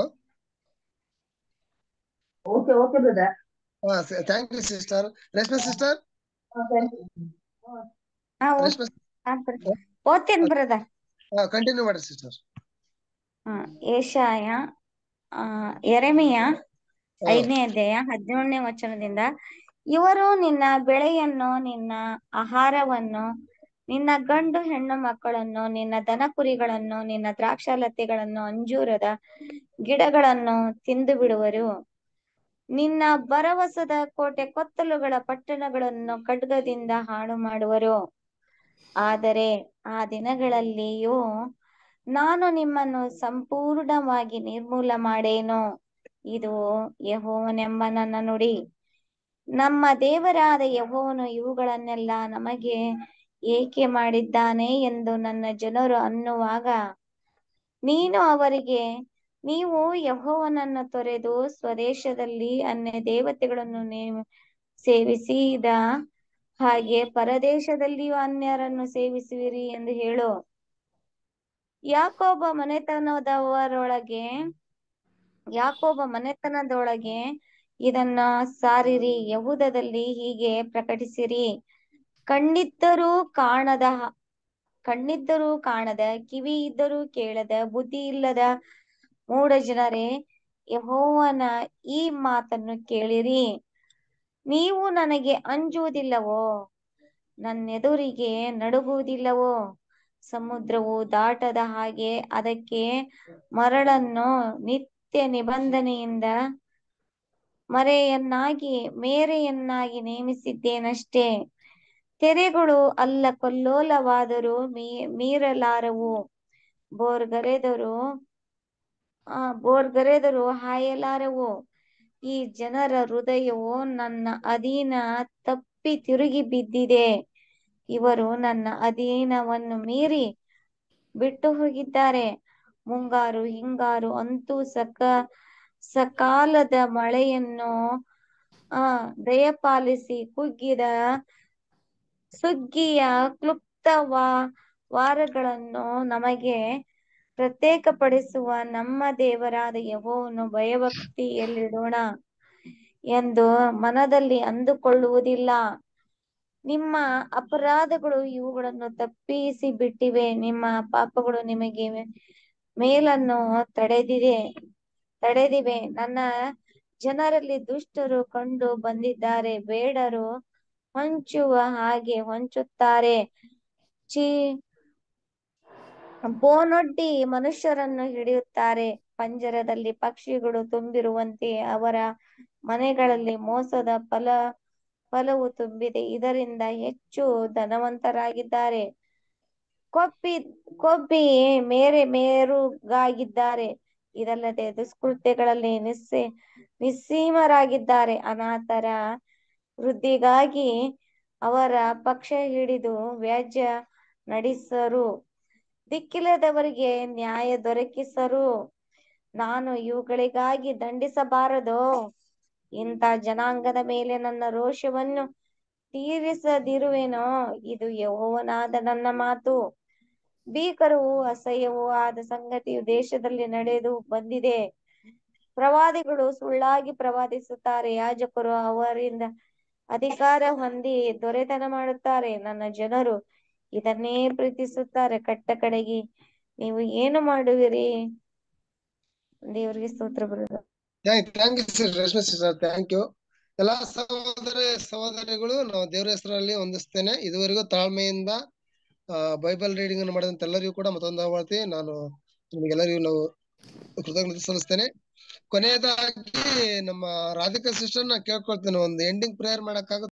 okay okay brother ಹಾ thank you sister Reshma sister ಹಾ ಓದ್- ರೇಷ್ಮೆ ಹಾ, ಬ್ರ- ಓದ್ತೇನ್ ಬ್ರದರ್ ಕಂಟಿನ್ಯೂ ಮಾಡಿ ಸಿಸ್ಟರ್ ಏಷಾಯ ಆ ಎರೆಮೆಯ ಐದನೇ ಅಧ್ಯಾಯ ಹದಿನೇಳನೇ ವಚನದಿಂದ ಇವರು ನಿನ್ನ ಬೆಳೆಯನ್ನು ನಿನ್ನ ಆಹಾರವನ್ನು ನಿನ್ನ ಗಂಡು ಹೆಣ್ಣು ಮಕ್ಕಳನ್ನು ನಿನ್ನ ದನ ಕುರಿಗಳನ್ನು ನಿನ್ನ ದ್ರಾಕ್ಷಾಲತೆಗಳನ್ನು ಅಂಜೂರದ ಗಿಡಗಳನ್ನು ತಿಂದು ಬಿಡುವರು ನಿನ್ನ ಭರವಸದ ಕೋಟೆ ಕೊತ್ತಲುಗಳ ಪಟ್ಟಣಗಳನ್ನು ಖಡ್ಗದಿಂದ ಹಾಳು ಮಾಡುವರು ಆದರೆ ಆ ದಿನಗಳಲ್ಲಿಯೂ ನಾನು ನಿಮ್ಮನ್ನು ಸಂಪೂರ್ಣವಾಗಿ ನಿರ್ಮೂಲ ಮಾಡೇನು ಇದು ಯಹೋವನೆಂಬ ನನ್ನ ನುಡಿ ನಮ್ಮ ದೇವರಾದ ಯಹೋವನು ಇವುಗಳನ್ನೆಲ್ಲ ನಮಗೆ ಏಕೆ ಮಾಡಿದ್ದಾನೆ ಎಂದು ನನ್ನ ಜನರು ಅನ್ನುವಾಗ ನೀನು ಅವರಿಗೆ ನೀವು ಯಹೋವನನ್ನು ತೊರೆದು ಸ್ವದೇಶದಲ್ಲಿ ಅನ್ಯ ದೇವತೆಗಳನ್ನು ನೇಮ ಸೇವಿಸಿದ ಹಾಗೆ ಪರದೇಶದಲ್ಲಿಯೂ ಅನ್ಯರನ್ನು ಸೇವಿಸುವಿರಿ ಎಂದು ಹೇಳು ಯಾಕೋಬ ಮನೆತನದವರೊಳಗೆ ಯಾಕೋಬ ಮನೆತನದೊಳಗೆ ಇದನ್ನ ಸಾರಿರಿ ಯಹೂದದಲ್ಲಿ ಹೀಗೆ ಪ್ರಕಟಿಸಿರಿ ಕಣ್ಣಿದ್ದರೂ ಕಾಣದ ಕಣ್ಣಿದ್ದರೂ ಕಾಣದ ಕಿವಿ ಇದ್ದರೂ ಕೇಳದ ಬುದ್ಧಿ ಇಲ್ಲದ ಮೂಢ ಜನರೇ ಯಹೋವನ ಈ ಮಾತನ್ನು ಕೇಳಿರಿ ನೀವು ನನಗೆ ಅಂಜುವುದಿಲ್ಲವೋ ನನ್ನೆದುರಿಗೆ ನಡುಗುವುದಿಲ್ಲವೋ ಸಮುದ್ರವು ದಾಟದ ಹಾಗೆ ಅದಕ್ಕೆ ಮರಳನ್ನು ನಿತ್ಯ ನಿಬಂಧನೆಯಿಂದ ಮರೆಯನ್ನಾಗಿ ಮೇರೆಯನ್ನಾಗಿ ನೇಮಿಸಿದ್ದೇನಷ್ಟೇ ತೆರೆಗಳು ಅಲ್ಲ ಕೊಲ್ಲೋಲವಾದರೂ ಮೀ ಮೀರಲಾರವು ಬೋರ್ಗರೆದರು ಆ ಬೋರ್ಗರೆದರು ಹಾಯಲಾರವು ಈ ಜನರ ಹೃದಯವು ನನ್ನ ಅಧೀನ ತಪ್ಪಿ ತಿರುಗಿ ಬಿದ್ದಿದೆ ಇವರು ನನ್ನ ಅಧೀನವನ್ನು ಮೀರಿ ಬಿಟ್ಟು ಹೋಗಿದ್ದಾರೆ ಮುಂಗಾರು ಹಿಂಗಾರು ಅಂತೂ ಸಕ ಸಕಾಲದ ಮಳೆಯನ್ನು ಆ ದಯಪಾಲಿಸಿ ಕುಗ್ಗಿದ ಸುಗ್ಗಿಯ ಕ್ಲುಪ್ತ ವಾ ವಾರಗಳನ್ನು ನಮಗೆ ಪ್ರತ್ಯೇಕಪಡಿಸುವ ನಮ್ಮ ದೇವರಾದ ಯಹೋವನು ಭಯಭಕ್ತಿಯಲ್ಲಿಡೋಣ ಎಂದು ಮನದಲ್ಲಿ ಅಂದುಕೊಳ್ಳುವುದಿಲ್ಲ ನಿಮ್ಮ ಅಪರಾಧಗಳು ಇವುಗಳನ್ನು ತಪ್ಪಿಸಿ ಬಿಟ್ಟಿವೆ ನಿಮ್ಮ ಪಾಪಗಳು ನಿಮಗೆ ಮೇಲನ್ನು ತಡೆದಿದೆ ತಡೆದಿವೆ ನನ್ನ ಜನರಲ್ಲಿ ದುಷ್ಟರು ಕಂಡು ಬಂದಿದ್ದಾರೆ ಬೇಡರು ಹೊಂಚುವ ಹಾಗೆ ಹೊಂಚುತ್ತಾರೆ ಚಿ ಬೋನೊಡ್ಡಿ ಮನುಷ್ಯರನ್ನು ಹಿಡಿಯುತ್ತಾರೆ ಪಂಜರದಲ್ಲಿ ಪಕ್ಷಿಗಳು ತುಂಬಿರುವಂತೆ ಅವರ ಮನೆಗಳಲ್ಲಿ ಮೋಸದ ಫಲ ಫಲವು ತುಂಬಿದೆ ಇದರಿಂದ ಹೆಚ್ಚು ಧನವಂತರಾಗಿದ್ದಾರೆ ಕೊಬ್ಬಿ ಕೊಬ್ಬಿ ಮೇರೆ ಮೇರುಗಾಗಿದ್ದಾರೆ ಇದಲ್ಲದೆ ದುಷ್ಕೃತ್ಯಗಳಲ್ಲಿ ನಿಸ್ಸೆ ನಿಸ್ಸೀಮರಾಗಿದ್ದಾರೆ ಅನಾಥರ ವೃದ್ಧಿಗಾಗಿ ಅವರ ಪಕ್ಷ ಹಿಡಿದು ವ್ಯಾಜ್ಯ ನಡೆಸರು ದಿಕ್ಕಿಲ್ಲದವರಿಗೆ ನ್ಯಾಯ ದೊರಕಿಸರು ನಾನು ಇವುಗಳಿಗಾಗಿ ದಂಡಿಸಬಾರದೋ ಇಂಥ ಜನಾಂಗದ ಮೇಲೆ ನನ್ನ ರೋಷವನ್ನು ತೀರಿಸದಿರುವೆನೋ ಇದು ಯಹೋವನಾದ ನನ್ನ ಮಾತು ಭೀಕರವೂ ಅಸಹ್ಯವೂ ಆದ ಸಂಗತಿಯು ದೇಶದಲ್ಲಿ ನಡೆದು ಬಂದಿದೆ ಪ್ರವಾದಿಗಳು ಸುಳ್ಳಾಗಿ ಪ್ರವಾದಿಸುತ್ತಾರೆ ಯಾಜಕರು ಅವರಿಂದ ಅಧಿಕಾರ ಹೊಂದಿ ದೊರೆತನ ಮಾಡುತ್ತಾರೆ ನನ್ನ ಜನರು ಇದನ್ನೇ ಪ್ರೀತಿಸುತ್ತಾರೆ ಕಟ್ಟ ಕಡೆಗೆ ನೀವು ಏನು ಮಾಡುವಿರಿ ದೇವರಿಗೆ ಸ್ತೋತ್ರ ಬರುವುದು thank you sir Rashmi sir thank you ಎಲ್ಲಾ ಸಹೋದರ ಸಹೋದರಿಗಳು ನಾವು ದೇವರ ಹೆಸರಲ್ಲಿ ಹೊಂದಿಸ್ತೇನೆ ಇದುವರೆಗೂ ತಾಳ್ಮೆಯಿಂದ ಬೈಬಲ್ ರೀಡಿಂಗ್ ಅನ್ನು ಮಾಡಿದಂತ ಎಲ್ಲರಿಗೂ ಕೂಡ ಮತ್ತೊಂದು ಆವರ್ತಿ ನಾನು ನಿಮಗೆಲ್ಲರಿಗೂ ನಾವು ಕೃತಜ್ಞತೆ ಸಲ್ಲಿಸ್ತೇನೆ ಕೊನೆಯದಾಗಿ ನಮ್ಮ ರಾಧಿಕಾ ಸಿಸ್ಟರ್ ನ ಕೇಳ್ಕೊಳ್ತೇನೆ ಒಂದು ಎಂಡಿಂಗ್ ಪ್ರೇಯರ್ ಮಾಡಕ್ಕಾಗ